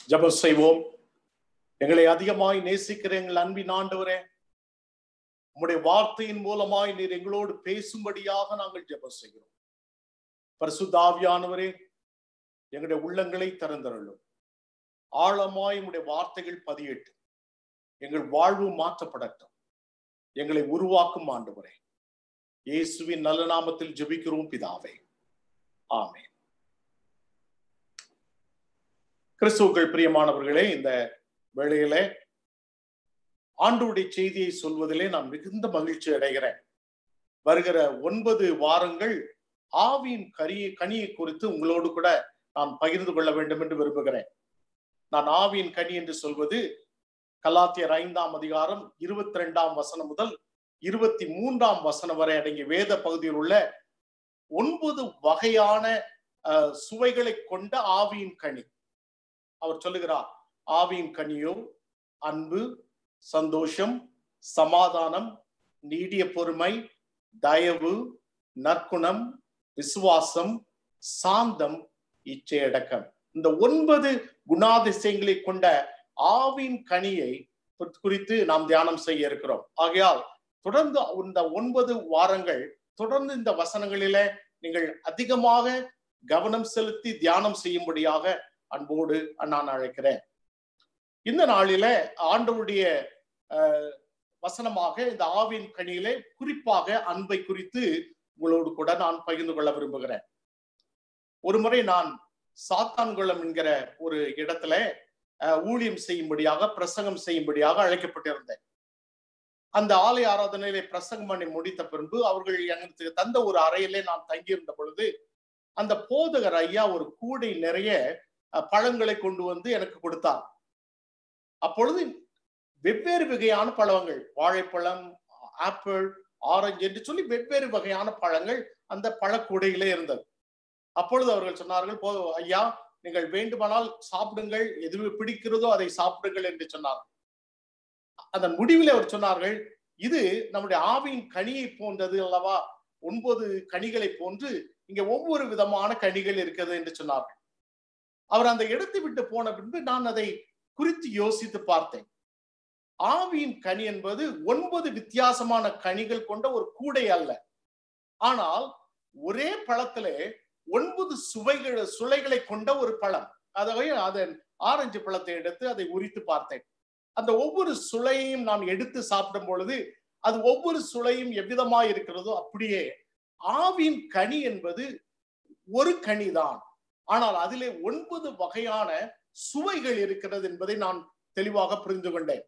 ஜெபம் செய்வோம் எங்களை அதிகமாய் நேசிக்கிற எங்கள் அன்பின் ஆண்டவரே உம்முடைய வார்த்தையின் மூலமாய் நீர் எங்களோடு பேசும்படியாக நாங்கள் ஜெபம் செய்கிறோம் பரிசுத்தாவியானவரே எங்களுடைய உள்ளங்களை திறந்தருளும் ஆழமாய் உம்முடைய வார்த்தைகள் பதியட்டும் எங்கள் வாழ்வு மாற்றப்படட்டும் எங்களை உருவாக்கும் ஆண்டவரே இயேசுவின் நல்ல நாமத்தில் ஜெபிக்கிறோம் பிதாவே ஆமே கிறிஸ்துக்கள் பிரியமானவர்களே இந்த வேளையிலே ஆண்டுடைய செய்தியை சொல்வதிலே நான் மிகுந்த மகிழ்ச்சி அடைகிறேன் வருகிற ஒன்பது வாரங்கள் ஆவியின் கரியை கனியை குறித்து உங்களோடு கூட நான் பகிர்ந்து கொள்ள வேண்டும் என்று விரும்புகிறேன் நான் ஆவியின் கனி என்று சொல்வது கலாத்தியர் ஐந்தாம் அதிகாரம் இருபத்தி ரெண்டாம் வசனம் முதல் இருபத்தி மூன்றாம் வசனம் வரை அடங்கிய வேத பகுதியில் உள்ள ஒன்பது வகையான சுவைகளை கொண்ட ஆவியின் கனி அவர் சொல்லுகிறார் ஆவியின் கனியோ அன்பு சந்தோஷம் சமாதானம் நீடிய பொறுமை தயவு நற்குணம் விசுவாசம் சாந்தம் இச்சையடக்கம் இந்த ஒன்பது குணாதிசயங்களை கொண்ட ஆவின் கனியை குறித்து நாம் தியானம் செய்ய இருக்கிறோம் ஆகையால் தொடர்ந்து இந்த ஒன்பது வாரங்கள் தொடர்ந்து இந்த வசனங்களில நீங்கள் அதிகமாக கவனம் செலுத்தி தியானம் செய்யும்படியாக அன்போடு நான் அழைக்கிறேன் இந்த நாளில ஆண்டவருடைய வசனமாக இந்த ஆவின் கனியிலே குறிப்பாக அன்பை குறித்து உங்களோடு கூட நான் பகிர்ந்து கொள்ள விரும்புகிறேன் ஒரு முறை நான் சாத்தான்குளம் என்கிற ஒரு இடத்துல ஊழியம் செய்யும்படியாக பிரசங்கம் செய்யும்படியாக அழைக்கப்பட்டிருந்தேன் அந்த ஆலய ஆராதனையிலே பிரசங்கம் பண்ணி முடித்த பின்பு அவர்கள் எனக்கு தந்த ஒரு அறையிலே நான் தங்கியிருந்த பொழுது அந்த போதகர் ஐயா ஒரு கூடை நிறைய பழங்களை கொண்டு வந்து எனக்கு கொடுத்தார் அப்பொழுது வெவ்வேறு வகையான பழங்கள் வாழைப்பழம் ஆப்பிள் ஆரஞ்சு என்று சொல்லி வெவ்வேறு வகையான பழங்கள் அந்த பழக்கூடையிலே இருந்தது அப்பொழுது அவர்கள் சொன்னார்கள் போ ஐயா நீங்கள் வேண்டுமானால் சாப்பிடுங்கள் எது பிடிக்கிறதோ அதை சாப்பிடுங்கள் என்று சொன்னார்கள் அதன் முடிவில் அவர் சொன்னார்கள் இது நம்முடைய ஆவியின் கனியை போன்றது அல்லவா ஒன்பது கனிகளை போன்று இங்க ஒவ்வொரு விதமான கனிகள் இருக்கிறது என்று சொன்னார்கள் அவர் அந்த இடத்தை விட்டு போன பின்பு நான் அதை குறித்து யோசித்து பார்த்தேன் ஆவியின் கனி என்பது ஒன்பது வித்தியாசமான கனிகள் கொண்ட ஒரு கூடை அல்ல ஆனால் ஒரே பழத்திலே ஒன்பது சுவைகள் சுளைகளை கொண்ட ஒரு பழம் அதாவது அதன் ஆரஞ்சு பழத்தை எடுத்து அதை உரித்து பார்த்தேன் அந்த ஒவ்வொரு சுளையையும் நாம் எடுத்து சாப்பிடும் பொழுது அது ஒவ்வொரு சுளையும் எவ்விதமா இருக்கிறதோ அப்படியே ஆவின் கனி என்பது ஒரு கனிதான் ஆனால் அதிலே ஒன்பது வகையான சுவைகள் இருக்கிறது என்பதை நான் தெளிவாக புரிந்து கொண்டேன்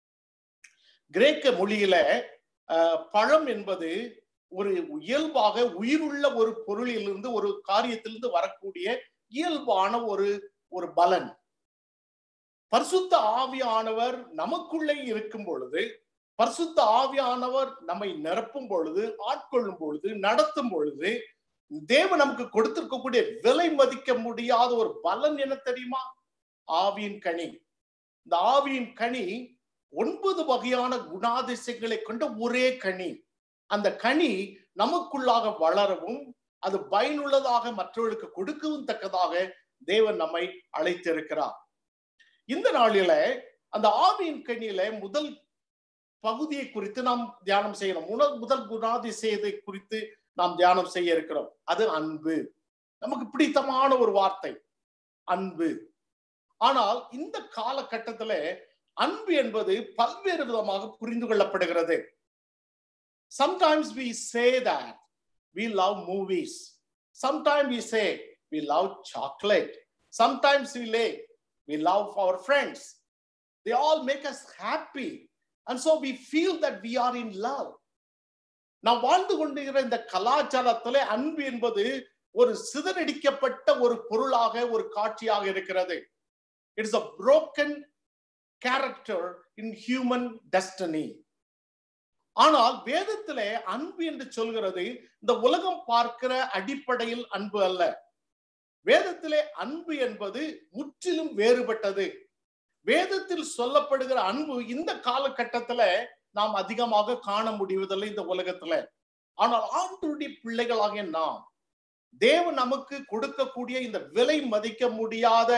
கிரேக்க மொழியில பழம் என்பது ஒரு இயல்பாக உயிருள்ள ஒரு பொருளிலிருந்து ஒரு காரியத்திலிருந்து வரக்கூடிய இயல்பான ஒரு ஒரு பலன் பரிசுத்த ஆவியானவர் நமக்குள்ளே இருக்கும் பொழுது பரிசுத்த ஆவியானவர் நம்மை நிரப்பும் பொழுது ஆட்கொள்ளும் பொழுது நடத்தும் பொழுது தேவன் நமக்கு கொடுத்திருக்கக்கூடிய விலை மதிக்க முடியாத ஒரு பலன் என்ன தெரியுமா ஆவியின் கனி இந்த ஆவியின் கனி ஒன்பது வகையான குணாதிசயங்களை கொண்ட ஒரே கனி அந்த கனி நமக்குள்ளாக வளரவும் அது பயனுள்ளதாக மற்றவர்களுக்கு கொடுக்கவும் தக்கதாக தேவன் நம்மை அழைத்திருக்கிறார் இந்த நாளில அந்த ஆவியின் கனியில முதல் பகுதியை குறித்து நாம் தியானம் செய்யணும் முதல் முதல் குணாதிசயத்தை குறித்து நாம் தியானம் செய்ய இருக்கிறோம் அது அன்பு நமக்கு பிடித்தமான ஒரு வார்த்தை அன்பு ஆனால் இந்த காலகட்டத்துல அன்பு என்பது பல்வேறு விதமாக புரிந்து கொள்ளப்படுகிறது sometimes we say that we love movies sometimes we say we love chocolate sometimes we lay we love our friends they all make us happy and so we feel that we are in love நாம் வாழ்ந்து கொண்டிருக்கிற இந்த கலாச்சாரத்துல அன்பு என்பது ஒரு சிதறடிக்கப்பட்ட ஒரு பொருளாக ஒரு காட்சியாக இருக்கிறது it's a broken character in human destiny ஆனால் வேதத்திலே அன்பு என்று சொல்கிறது இந்த உலகம் பார்க்கிற அடிப்படையில் அன்பு அல்ல வேதத்திலே அன்பு என்பது முற்றிலும் வேறுபட்டது வேதத்தில் சொல்லப்படுகிற அன்பு இந்த காலகட்டத்துல நாம் அதிகமாக காண முடிவதில்லை இந்த உலகத்துல ஆனால் ஆண்டுடைய பிள்ளைகளாகிய நாம் தேவன் நமக்கு கொடுக்கக்கூடிய இந்த விலை மதிக்க முடியாத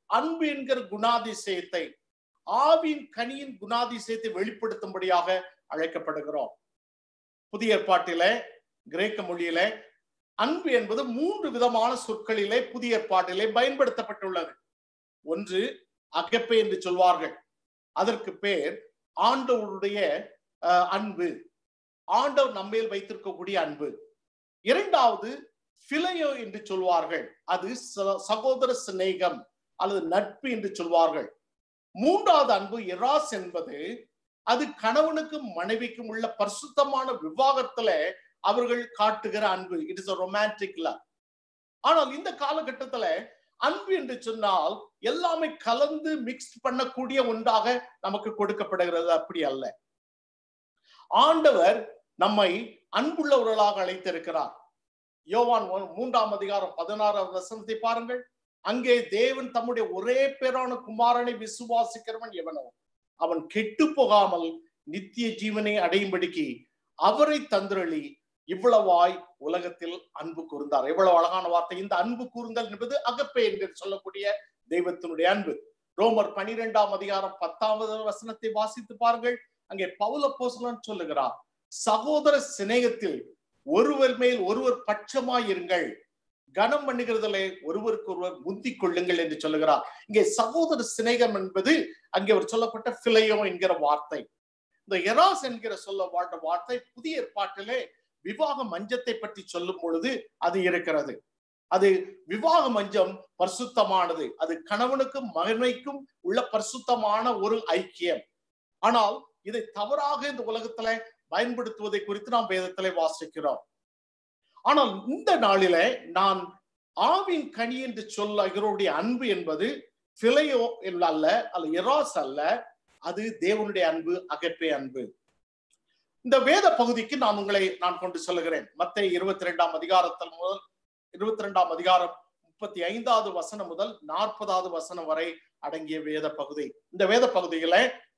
அன்பு என்கிற குணாதிசயத்தை ஆவின் கனியின் குணாதிசயத்தை வெளிப்படுத்தும்படியாக அழைக்கப்படுகிறோம் புதிய ஏற்பாட்டிலே கிரேக்க மொழியிலே அன்பு என்பது மூன்று விதமான சொற்களிலே புதிய ஏற்பாட்டிலே பயன்படுத்தப்பட்டுள்ளது ஒன்று அகப்பை என்று சொல்வார்கள் அதற்கு பேர் ஆண்டவருடைய அஹ், அன்பு ஆண்டவர் நம்மேல் வைத்திருக்கக்கூடிய அன்பு இரண்டாவது பிலையோ என்று சொல்வார்கள் அது ச- சகோதர சிநேகம் அல்லது நட்பு என்று சொல்வார்கள் மூன்றாவது அன்பு எராஸ் என்பது அது கணவனுக்கும் மனைவிக்கும் உள்ள பரிசுத்தமான விவாகத்துல அவர்கள் காட்டுகிற அன்பு இட் இஸ் ரொமான்டிக் லவ் ஆனால் இந்த காலகட்டத்துல அன்பு என்று சொன்னால் எல்லாமே கலந்து மிக்ஸ் பண்ணக்கூடிய ஒன்றாக நமக்கு கொடுக்கப்படுகிறது அப்படி அல்ல ஆண்டவர் நம்மை அன்புள்ளவர்களாக அழைத்திருக்கிறார் யோவான் ஒன்- மூன்றாம் அதிகாரம் பதினாறாவது வசனத்தை பாருங்கள் அங்கே தேவன் தம்முடைய ஒரே பேரான குமாரனை விசுவாசிக்கிறவன் எவனோ அவன் கெட்டு போகாமல் நித்திய ஜீவனை அடையும்படிக்கு அவரை தந்திரளி இவ்வளவாய் உலகத்தில் அன்பு கூர்ந்தார் எவ்வளவு அழகான வார்த்தை இந்த அன்பு கூர்ந்தல் என்பது அகப்பே என்று சொல்லக்கூடிய தெய்வத்தினுடைய அன்பு ரோமர் பனிரெண்டாம் அதிகாரம் பத்தாவது வசனத்தை வாசித்து பாருங்கள் அங்கே பவுல போசலன் சொல்லுகிறார் சகோதர சிநேகத்தில் ஒருவர் மேல் ஒருவர் பட்சமாய் இருங்கள் கனம் பண்ணுகிறதிலே ஒருவருக்கு ஒருவர் முந்திக் கொள்ளுங்கள் என்று சொல்லுகிறார் இங்கே சகோதர சிநேகம் என்பது அங்கே அவர் சொல்லப்பட்ட பிழையோ என்கிற வார்த்தை இந்த எராஸ் என்கிற சொல்ல வாழ்ந்த வார்த்தை புதிய ஏற்பாட்டிலே விவாக மஞ்சத்தை பற்றி சொல்லும் பொழுது அது இருக்கிறது அது விவாக மஞ்சம் பரிசுத்தமானது அது கணவனுக்கும் மகனைக்கும் உள்ள பரிசுத்தமான ஒரு ஐக்கியம் ஆனால் இதை தவறாக இந்த உலகத்துல பயன்படுத்துவதை குறித்து நாம் வேதத்திலே வாசிக்கிறோம் ஆனால் இந்த நாளிலே நான் ஆவின் கனி என்று சொல்ல இவருடைய அன்பு என்பது பிழையோ அல்ல அல்ல எராஸ் அல்ல அது தேவனுடைய அன்பு அகப்பே அன்பு இந்த வேத பகுதிக்கு நான் உங்களை நான் கொண்டு சொல்லுகிறேன் மத்திய இருபத்தி ரெண்டாம் அதிகாரத்தில் முதல் இருபத்தி ரெண்டாம் அதிகாரம் முப்பத்தி ஐந்தாவது வசனம் முதல் நாற்பதாவது வசனம் வரை அடங்கிய வேத பகுதி இந்த வேத பகுதியில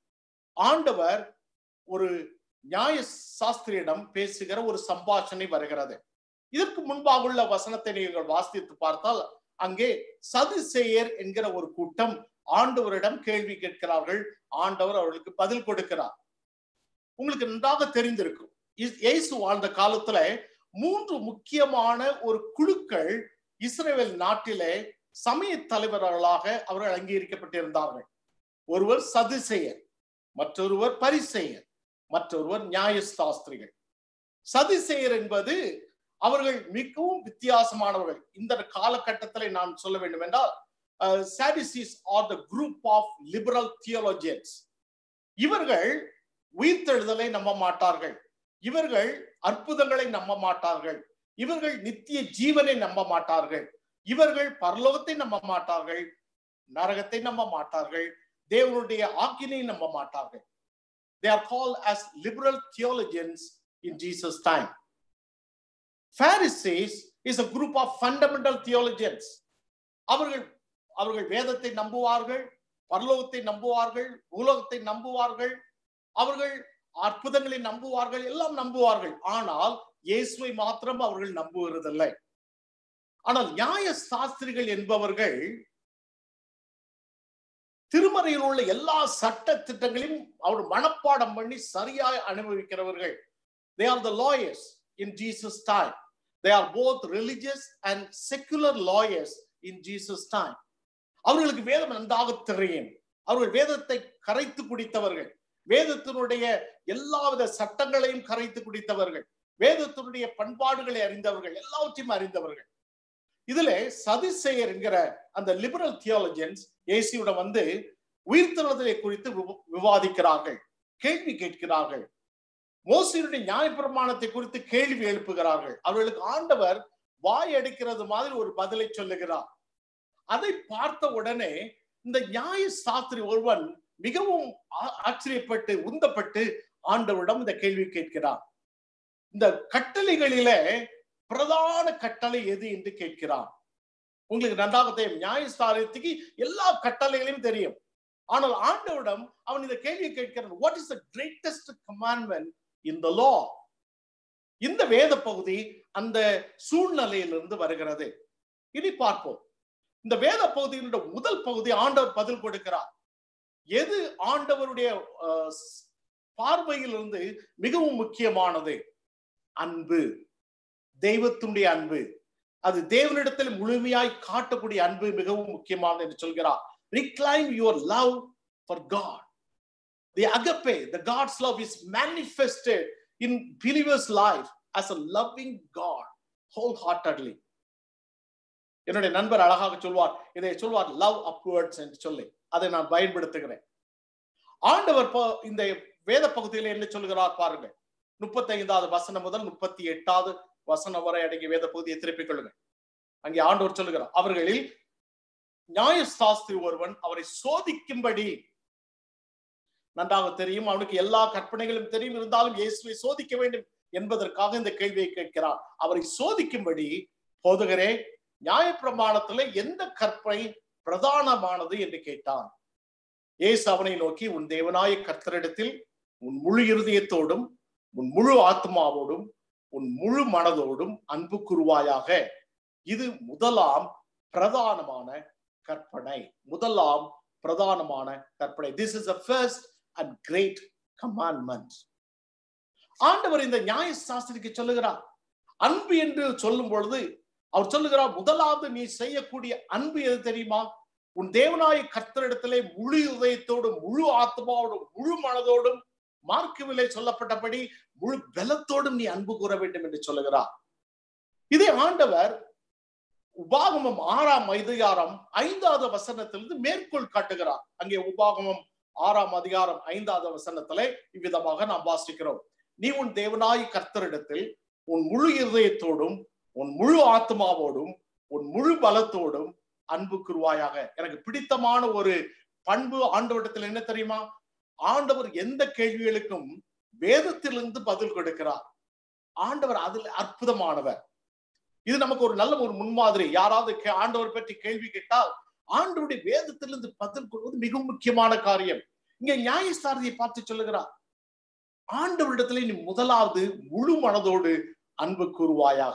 ஆண்டவர் ஒரு நியாய சாஸ்திரியிடம் பேசுகிற ஒரு சம்பாஷணை வருகிறது இதற்கு முன்பாக உள்ள வசனத்தை நீங்கள் வாசித்து பார்த்தால் அங்கே சதுசேயர் என்கிற ஒரு கூட்டம் ஆண்டவரிடம் கேள்வி கேட்கிறார்கள் ஆண்டவர் அவர்களுக்கு பதில் கொடுக்கிறார் உங்களுக்கு நன்றாக தெரிந்திருக்கும் இஸ்- இயேசு வாழ்ந்த காலத்துல மூன்று முக்கியமான ஒரு குழுக்கள் இஸ்ரேல் நாட்டிலே சமய தலைவர்களாக அவர்கள் அங்கீகரிக்கப்பட்டிருந்தார்கள் ஒருவர் சதுசேயர் மற்றொருவர் பரிசேயர் மற்றொருவர் நியாயசாஸ்திரிகள் சதுசேயர் என்பது அவர்கள் மிகவும் வித்தியாசமானவர்கள் இந்த காலகட்டத்தில் நான் சொல்ல வேண்டும் என்றால் Sadducees are the group of liberal theologians இவர்கள் உயிர்த்தெழுதலை நம்ப மாட்டார்கள் இவர்கள் அற்புதங்களை நம்ப மாட்டார்கள் இவர்கள் நித்திய ஜீவனை நம்ப மாட்டார்கள் இவர்கள் பரலோகத்தை நம்ப மாட்டார்கள் நரகத்தை நம்ப மாட்டார்கள் தேவனுடைய ஆக்கினை நம்ப மாட்டார்கள் they are called as liberal theologians in Jesus time Pharisees is a group of fundamental theologians அவர்கள் அவர்கள் வேதத்தை நம்புவார்கள் பரலோகத்தை நம்புவார்கள் பூலோகத்தை நம்புவார்கள் அவர்கள் அற்புதங்களை நம்புவார்கள் எல்லாம் நம்புவார்கள் ஆனால் இயேசுவை மாத்திரம் அவர்கள் நம்புவதில்லை ஆனால் நியாய சாஸ்திரிகள் என்பவர்கள் திருமறையில் உள்ள எல்லா சட்ட திட்டங்களையும் அவர் மனப்பாடம் பண்ணி சரியாய் அனுபவிக்கிறவர்கள் they are the lawyers in Jesus time they are both religious and secular lawyers in Jesus time அவர்களுக்கு வேதம் நன்றாக தெரியும் அவர்கள் வேதத்தை கரைத்து குடித்தவர்கள் வேதத்தினுடைய எல்லாவித சட்டங்களையும் கரைத்து குடித்தவர்கள் வேதத்தினுடைய பண்பாடுகளை அறிந்தவர்கள் எல்லாவற்றையும் அறிந்தவர்கள் இதுல சதிசெயர் என்கிற அந்த லிபரல் தியாலஜன்ஸ் ஏசியுடன் வந்து உயிர்த்தெழுதலை குறித்து விவ- விவாதிக்கிறார்கள் கேள்வி கேட்கிறார்கள் மோசியுடைய நியாயப்பிரமாணத்தை குறித்து கேள்வி எழுப்புகிறார்கள் அவர்களுக்கு ஆண்டவர் வாய் அடிக்கிறது மாதிரி ஒரு பதிலை சொல்லுகிறார் அதை பார்த்த உடனே இந்த நியாய சாஸ்திரி ஒருவன் மிகவும் ஆ- ஆச்சரியப்பட்டு உந்தப்பட்டு ஆண்டவரிடம் இந்த கேள்வி கேட்கிறார் இந்த கட்டளைகளிலே பிரதான கட்டளை எது என்று கேட்கிறான் உங்களுக்கு நன்றாக தெரியும் நியாயஸ்தானத்துக்கு எல்லா கட்டளைகளையும் தெரியும் ஆனால் ஆண்டவரிடம் அவன் இந்த கேள்வியை கேட்கிறான் what is the greatest commandment in the law இந்த வேத பகுதி அந்த சூழ்நிலையிலிருந்து வருகிறது இனி பார்ப்போம் இந்த வேத பகுதியினுடைய முதல் பகுதி ஆண்டவர் பதில் கொடுக்கிறார் எது ஆண்டவருடைய அஹ், பார்வையிலிருந்து மிகவும் முக்கியமானது அன்பு தெய்வத்தினுடைய அன்பு அது தேவனிடத்தில் முழுமையாய் காட்டக்கூடிய அன்பு மிகவும் முக்கியமானது என்று சொல்கிறார் reclaim your love for God. The agape, the God's love is manifested in believer's life as a loving God wholeheartedly. என்னுடைய நண்பர் அழகாக சொல்வார் இதை சொல்வார் லவ் அப்வர்ட்ஸ் என்று சொல்லி அதை நான் பயன்படுத்துகிறேன் ஆண்டவர் ப- இந்த வேத பகுதியில் என்ன சொல்கிறார் பாருங்க முப்பத்தி ஐந்தாவது வசனம் முதல் முப்பத்தி எட்டாவது வசனம் வரை அடங்கிய வேத பகுதியை திருப்பிக் கொள்ளுங்க அங்கே ஆண்டவர் சொல்லுகிறார் அவர்களில் நியாயசாஸ்திரி ஒருவன் அவரை சோதிக்கும்படி நன்றாக தெரியும் அவனுக்கு எல்லா கற்பனைகளும் தெரியும் இருந்தாலும் இயேசுவை சோதிக்க வேண்டும் என்பதற்காக இந்த கேள்வியை கேட்கிறான் அவரை சோதிக்கும்படி போதுகிறே நியாயப்பிரமாணத்துல எந்த கற்பனை பிரதானமானது என்று கேட்டான் இயேசு அவனை நோக்கி உன் தேவனாய கர்த்தரிடத்தில் உன் முழு இருதயத்தோடும் உன் முழு ஆத்மாவோடும் உன் முழு மனதோடும் அன்பு கூறுவாயாக இது முதலாம் பிரதானமான கற்பனை முதலாம் பிரதானமான கற்பனை this is a first and great commandment ஆண்டவர் இந்த நியாய சாஸ்திரிக்கு சொல்லுகிறார் அன்பு என்று சொல்லும் பொழுது அவர் சொல்லுகிறார் முதலாவது நீ செய்யக்கூடிய அன்பு எது தெரியுமா உன் தேவனாய கர்த்தரிடத்திலே முழு இதயத்தோடும் முழு ஆத்மாவோடும் முழு மனதோடும் மார்க்குவிலே சொல்லப்பட்டபடி முழு பலத்தோடும் நீ அன்பு கூற வேண்டும் என்று சொல்லுகிறார் இதே ஆண்டவர் உபாகமம் ஆறாம் அதிகாரம் ஐந்தாவது வசனத்திலிருந்து மேற்கோள் காட்டுகிறார் அங்கே உபாகமம் ஆறாம் அதிகாரம் ஐந்தாவது வசனத்திலே இவ்விதமாக நாம் வாசிக்கிறோம் நீ உன் தேவனாய் கர்த்தரிடத்தில் உன் முழு இருதயத்தோடும் உன் முழு ஆத்மாவோடும் உன் முழு பலத்தோடும் அன்பு கூறுவாயாக எனக்கு பிடித்தமான ஒரு பண்பு ஆண்டவரிடத்தில் என்ன தெரியுமா ஆண்டவர் எந்த கேள்விகளுக்கும் வேதத்திலிருந்து பதில் கொடுக்கிறார் ஆண்டவர் அதில் அற்புதமானவர் இது நமக்கு ஒரு நல்ல ஒரு முன்மாதிரி யாராவது கே- ஆண்டவர் பற்றி கேள்வி கேட்டால் ஆண்டவருடைய வேதத்திலிருந்து பதில் கொள்வது மிகவும் முக்கியமான காரியம் இங்க நியாயஸ்தாரதியை பார்த்து சொல்லுகிறார் ஆண்டவரிடத்துல நீ முதலாவது முழு மனதோடு அன்பு கூறுவாயாக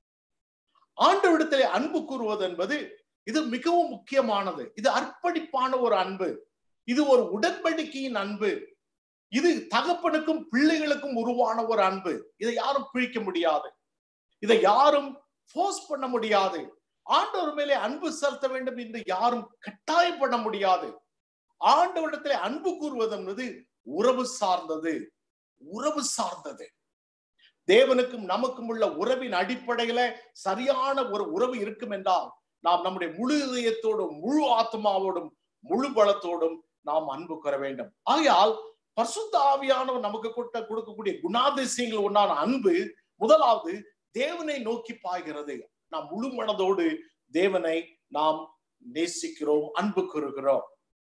ஆண்டவரிடத்திலே அன்பு கூறுவது என்பது இது மிகவும் முக்கியமானது இது அர்ப்பணிப்பான ஒரு அன்பு இது ஒரு உடன்படிக்கையின் அன்பு இது தகப்பனுக்கும் பிள்ளைகளுக்கும் உருவான ஒரு அன்பு இதை யாரும் பிழிக்க முடியாது இதை யாரும் ஃபோர்ஸ் பண்ண முடியாது ஆண்டவர் மேலே அன்பு செலுத்த வேண்டும் என்று யாரும் கட்டாயம் பண்ண முடியாது ஆண்டவரிடத்திலே அன்பு கூறுவது என்பது உறவு சார்ந்தது உறவு சார்ந்தது தேவனுக்கும் நமக்கும் உள்ள உறவின் அடிப்படையில சரியான ஒரு உறவு இருக்கும் என்றால் நாம் நம்முடைய முழு இதயத்தோடும் முழு ஆத்மாவோடும் முழு பலத்தோடும் நாம் அன்பு கூற வேண்டும் ஆகையால் பரிசுத்த ஆவியானவர் நமக்கு கொடுத்த கொடுக்கக்கூடிய குணாதிசயங்கள் ஒன்றான அன்பு முதலாவது தேவனை நோக்கி பாய்கிறது நாம் முழு மனதோடு தேவனை நாம் நேசிக்கிறோம் அன்பு கூறுகிறோம்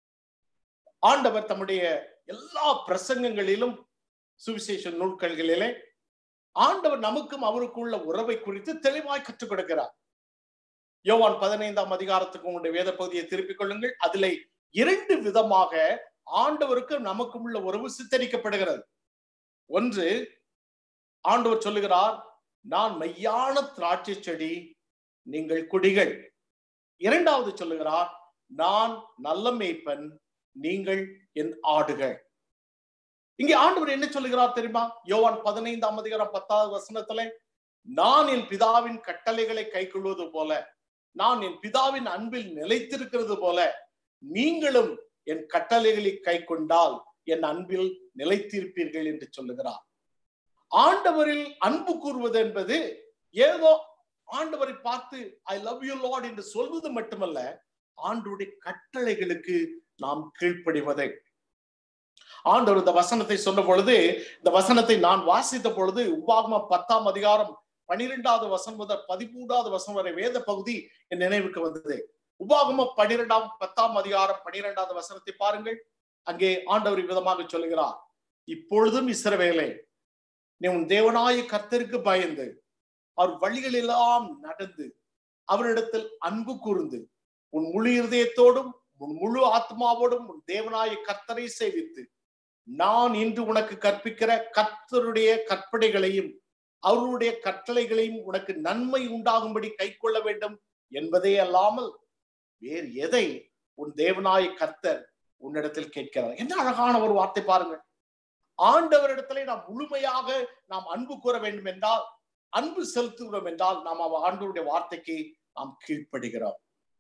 ஆண்டவர் தம்முடைய எல்லா பிரசங்கங்களிலும் சுவிசேஷ நூல்களிலே ஆண்டவர் நமக்கும் அவருக்குள்ள உறவை குறித்து தெளிவாய் கற்றுக் கொடுக்கிறார் யோவான் பதினைந்தாம் அதிகாரத்துக்கு உங்களுடைய வேத பகுதியை திருப்பிக் கொள்ளுங்கள் அதிலே இரண்டு விதமாக ஆண்டவருக்கு நமக்கும் உள்ள உறவு சித்தரிக்கப்படுகிறது ஒன்று ஆண்டவர் சொல்லுகிறார் நான் மெய்யான திராட்சை செடி நீங்கள் குடிகள் இரண்டாவது சொல்லுகிறார் நான் நல்ல மேய்ப்பன் நீங்கள் என் ஆடுகள் இங்கே ஆண்டவர் என்ன சொல்லுகிறார் தெரியுமா யோவான் பதினைந்தாம் அதிகாரம் பத்தாவது வசனத்துல நான் என் பிதாவின் கட்டளைகளை கைக்கொள்வது போல நான் என் பிதாவின் அன்பில் நிலைத்திருக்கிறது போல நீங்களும் என் கட்டளைகளை கை கொண்டால் என் அன்பில் நிலைத்திருப்பீர்கள் என்று சொல்லுகிறார் ஆண்டவரில் அன்பு கூறுவது என்பது ஏதோ ஆண்டவரை பார்த்து ஐ லவ் யூ லார்ட் என்று சொல்வது மட்டுமல்ல ஆண்டவருடைய கட்டளைகளுக்கு நாம் கீழ்ப்படிவதை ஆண்டவர் இந்த வசனத்தை சொன்ன பொழுது இந்த வசனத்தை நான் வாசித்த பொழுது உபாகம பத்தாம் அதிகாரம் பனிரெண்டாவது வசனம் முதல் பதிமூன்றாவது வசனம் வரை வேத பகுதி என் நினைவுக்கு வந்தது உபாகம பனிரெண்டாம் பத்தாம் அதிகாரம் பனிரெண்டாவது வசனத்தை பாருங்கள் அங்கே ஆண்டவர் விதமாக சொல்லுகிறார் இப்பொழுதும் இஸ்ரவேலே நீ உன் தேவனாய கர்த்தருக்கு பயந்து அவர் வழிகளெல்லாம் நடந்து அவரிடத்தில் அன்பு கூர்ந்து உன் முழு இருதயத்தோடும் உன் முழு ஆத்மாவோடும் உன் தேவனாய கர்த்தரை சேவித்து நான் இன்று உனக்கு கற்பிக்கிற கர்த்தருடைய கற்பனைகளையும் அவருடைய கட்டளைகளையும் உனக்கு நன்மை உண்டாகும்படி கை கொள்ள வேண்டும் என்பதே அல்லாமல் வேறு எதை உன் தேவனாய கர்த்தர் உன்னிடத்தில் கேட்கிறார் என்ன அழகான ஒரு வார்த்தை பாருங்க ஆண்டவரிடத்திலே நாம் முழுமையாக நாம் அன்பு கூற வேண்டும் என்றால் அன்பு செலுத்துகிறோம் என்றால் நாம் அவ ஆண்டவருடைய வார்த்தைக்கு நாம் கீழ்ப்படுகிறோம்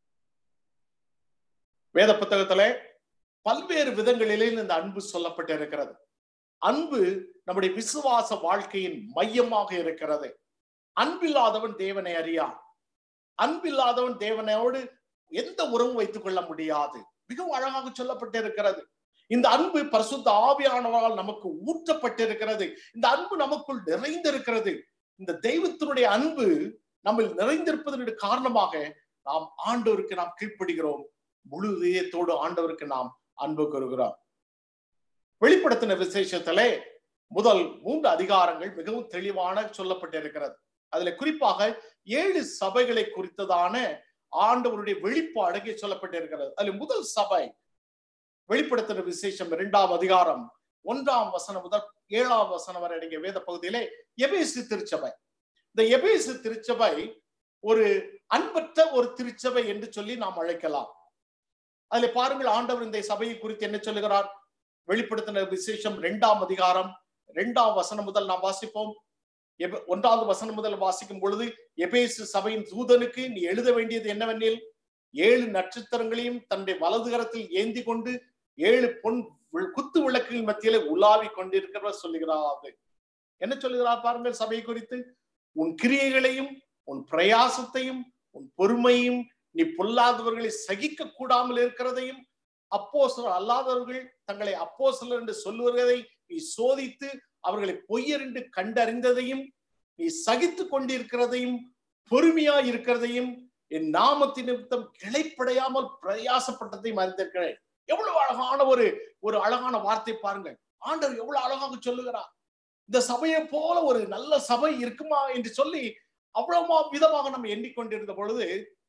வேத புத்தகத்திலே பல்வேறு விதங்களிலே இந்த அன்பு சொல்லப்பட்டு இருக்கிறது அன்பு நம்முடைய விசுவாச வாழ்க்கையின் மையமாக இருக்கிறது அன்பில்லாதவன் தேவனை அறியான் அன்பில்லாதவன் தேவனோடு எந்த உறவும் வைத்துக் கொள்ள முடியாது மிகவும் அழகாக சொல்லப்பட்டிருக்கிறது இந்த அன்பு பரிசுத்த ஆவியானவரால் நமக்கு ஊற்றப்பட்டிருக்கிறது இந்த அன்பு நமக்குள் நிறைந்திருக்கிறது இந்த தெய்வத்தினுடைய அன்பு நம்ம நிறைந்திருப்பதனுடைய காரணமாக நாம் ஆண்டவருக்கு நாம் கீழ்ப்படுகிறோம் முழு இதயத்தோடு ஆண்டவருக்கு நாம் அன்பு கூறுகிறோம் வெளிப்படுத்தின விசேஷத்திலே முதல் மூன்று அதிகாரங்கள் மிகவும் தெளிவான சொல்லப்பட்டிருக்கிறது அதுல குறிப்பாக ஏழு சபைகளை குறித்ததான ஆண்டவருடைய வெளிப்பாடு இங்கே சொல்லப்பட்டிருக்கிறது அதுல முதல் சபை வெளிப்படுத்தின விசேஷம் இரண்டாம் அதிகாரம் ஒன்றாம் வசனம் முதல் ஏழாம் வசனம் வரை அடங்கிய வேத பகுதியிலே எபேசு திருச்சபை இந்த எபேசு திருச்சபை ஒரு அன்பற்ற ஒரு திருச்சபை என்று சொல்லி நாம் அழைக்கலாம் அதுல பாருங்கள் ஆண்டவர் இந்த சபையை குறித்து என்ன சொல்லுகிறார் வெளிப்படுத்தின விசேஷம் இரண்டாம் அதிகாரம் இரண்டாம் வசனம் முதல் நாம் வாசிப்போம் ஒன்றாவது வசனம் முதல் வாசிக்கும் பொழுது எபேசு சபையின் தூதனுக்கு நீ எழுத வேண்டியது என்னவெனில் ஏழு நட்சத்திரங்களையும் தன்னுடைய வலது கரத்தில் ஏந்தி கொண்டு ஏழு பொன் குத்து விளக்குகள் மத்தியில உலாவி கொண்டிருக்கிறவர் சொல்லுகிறார்கள் என்ன சொல்லுகிறார் பாருங்கள் சபை குறித்து உன் கிரியைகளையும் உன் பிரயாசத்தையும் உன் பொறுமையும் நீ பொல்லாதவர்களை சகிக்க கூடாமல் இருக்கிறதையும் அப்போசலர் அல்லாதவர்கள் தங்களை அப்போசலர் என்று சொல்லுவதை நீ சோதித்து அவர்களை பொய்யர் என்று கண்டறிந்ததையும் நீ சகித்து கொண்டிருக்கிறதையும் பொறுமையா இருக்கிறதையும் என் நாமத்தின் நிமித்தம் கிளைப்படையாமல் பிரயாசப்பட்டதையும் அறிந்திருக்கிறேன் எவ்வளவு அழகான ஒரு ஒரு அழகான வார்த்தை பாருங்கள் ஆண்டவர் எவ்வளவு அழகாக சொல்லுகிறார் இந்த சபையை போல ஒரு நல்ல சபை இருக்குமா என்று சொல்லி அவ்வளவு விதமாக நம்ம எண்ணிக்கொண்டிருந்த பொழுது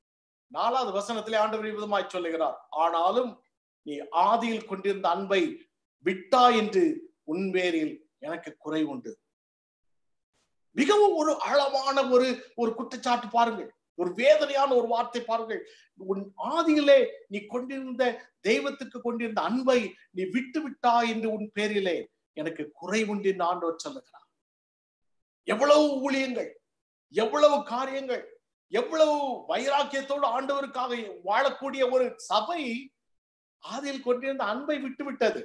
நாலாவது வசனத்திலே ஆண்டவர் விதமாய் சொல்லுகிறார் ஆனாலும் நீ ஆதியில் கொண்டிருந்த அன்பை விட்டா என்று உன்பேரில் எனக்கு குறை உண்டு மிகவும் ஒரு ஆழமான ஒரு ஒரு குற்றச்சாட்டு பாருங்கள் ஒரு வேதனையான ஒரு வார்த்தை பாருங்கள் உன் ஆதியிலே நீ கொண்டிருந்த தெய்வத்துக்கு கொண்டிருந்த அன்பை நீ விட்டு விட்டா என்று உன் பேரிலே எனக்கு குறை உண்டு என்று ஆண்டவர் சொல்லுகிறார் எவ்வளவு ஊழியங்கள் எவ்வளவு காரியங்கள் எவ்வளவு வைராக்கியத்தோடு ஆண்டவருக்காக வாழக்கூடிய ஒரு சபை ஆதியில் கொண்டிருந்த அன்பை விட்டு விட்டது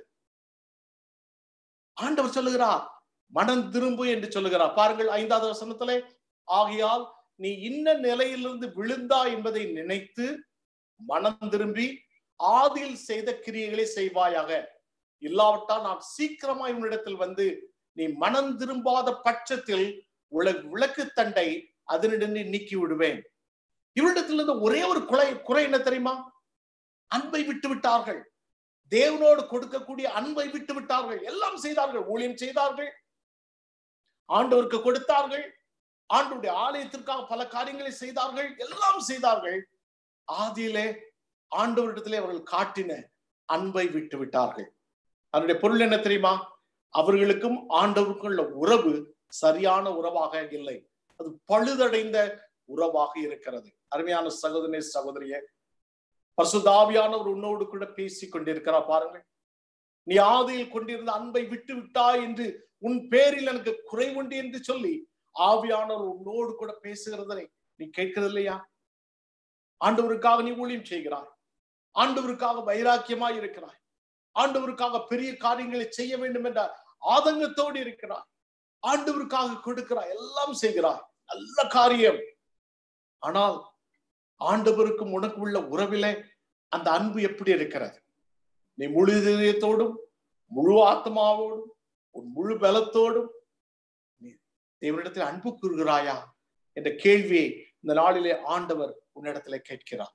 ஆண்டவர் சொல்லுகிறார் மனம் திரும்பு என்று சொல்லுகிறார் பாருங்கள் ஐந்தாவது வசனத்திலே ஆகையால் நீ இன்ன நிலையிலிருந்து விழுந்தா என்பதை நினைத்து மனம் திரும்பி ஆதியில் செய்த கிரியைகளை செய்வாயாக இல்லாவிட்டால் நான் சீக்கிரமாய் உன்னிடத்தில் வந்து நீ மனம் திரும்பாத பட்சத்தில் உல விளக்கு தண்டை அதனிடம் நீக்கி விடுவேன் இவரிடத்திலிருந்து ஒரே ஒரு குறை குறை என்ன தெரியுமா அன்பை விட்டு விட்டார்கள் தேவனோடு கொடுக்கக்கூடிய அன்பை விட்டு விட்டார்கள் எல்லாம் செய்தார்கள் ஊழியம் செய்தார்கள் ஆண்டவருக்கு கொடுத்தார்கள் ஆண்டுடைய ஆலயத்திற்காக பல காரியங்களை செய்தார்கள் எல்லாம் செய்தார்கள் ஆதியிலே ஆண்டவரிடத்திலே அவர்கள் காட்டின அன்பை விட்டு விட்டார்கள் அதனுடைய பொருள் என்ன தெரியுமா அவர்களுக்கும் ஆண்டவருக்கும் உள்ள உறவு சரியான உறவாக இல்லை அது பழுதடைந்த உறவாக இருக்கிறது அருமையான சகோதரனே சகோதரிய பசுதாவியானவர் உன்னோடு கூட பேசிக் கொண்டிருக்கிறார் பாருங்கள் நீ ஆதியில் கொண்டிருந்த அன்பை விட்டு விட்டாய் என்று உன் பேரில் எனக்கு குறைவுண்டு என்று சொல்லி ஆவியானவர் உன்னோடு கூட பேசுகிறதை நீ கேட்கிறது இல்லையா ஆண்டவருக்காக நீ ஊழியம் செய்கிறாய் ஆண்டவருக்காக வைராக்கியமாய் இருக்கிறாய் ஆண்டவருக்காக பெரிய காரியங்களை செய்ய வேண்டும் என்ற ஆதங்கத்தோடு இருக்கிறாய் ஆண்டவருக்காக கொடுக்கிறாய் எல்லாம் செய்கிறாய் நல்ல காரியம் ஆனால் ஆண்டவருக்கும் உனக்கு உள்ள உறவிலே அந்த அன்பு எப்படி இருக்கிறது நீ முழு இதயத்தோடும் முழு ஆத்மாவோடும் உன் முழு பலத்தோடும் நீ தேவனிடத்தில் அன்பு கூறுகிறாயா என்ற கேள்வியை இந்த நாளிலே ஆண்டவர் உன்னிடத்துல கேட்கிறார்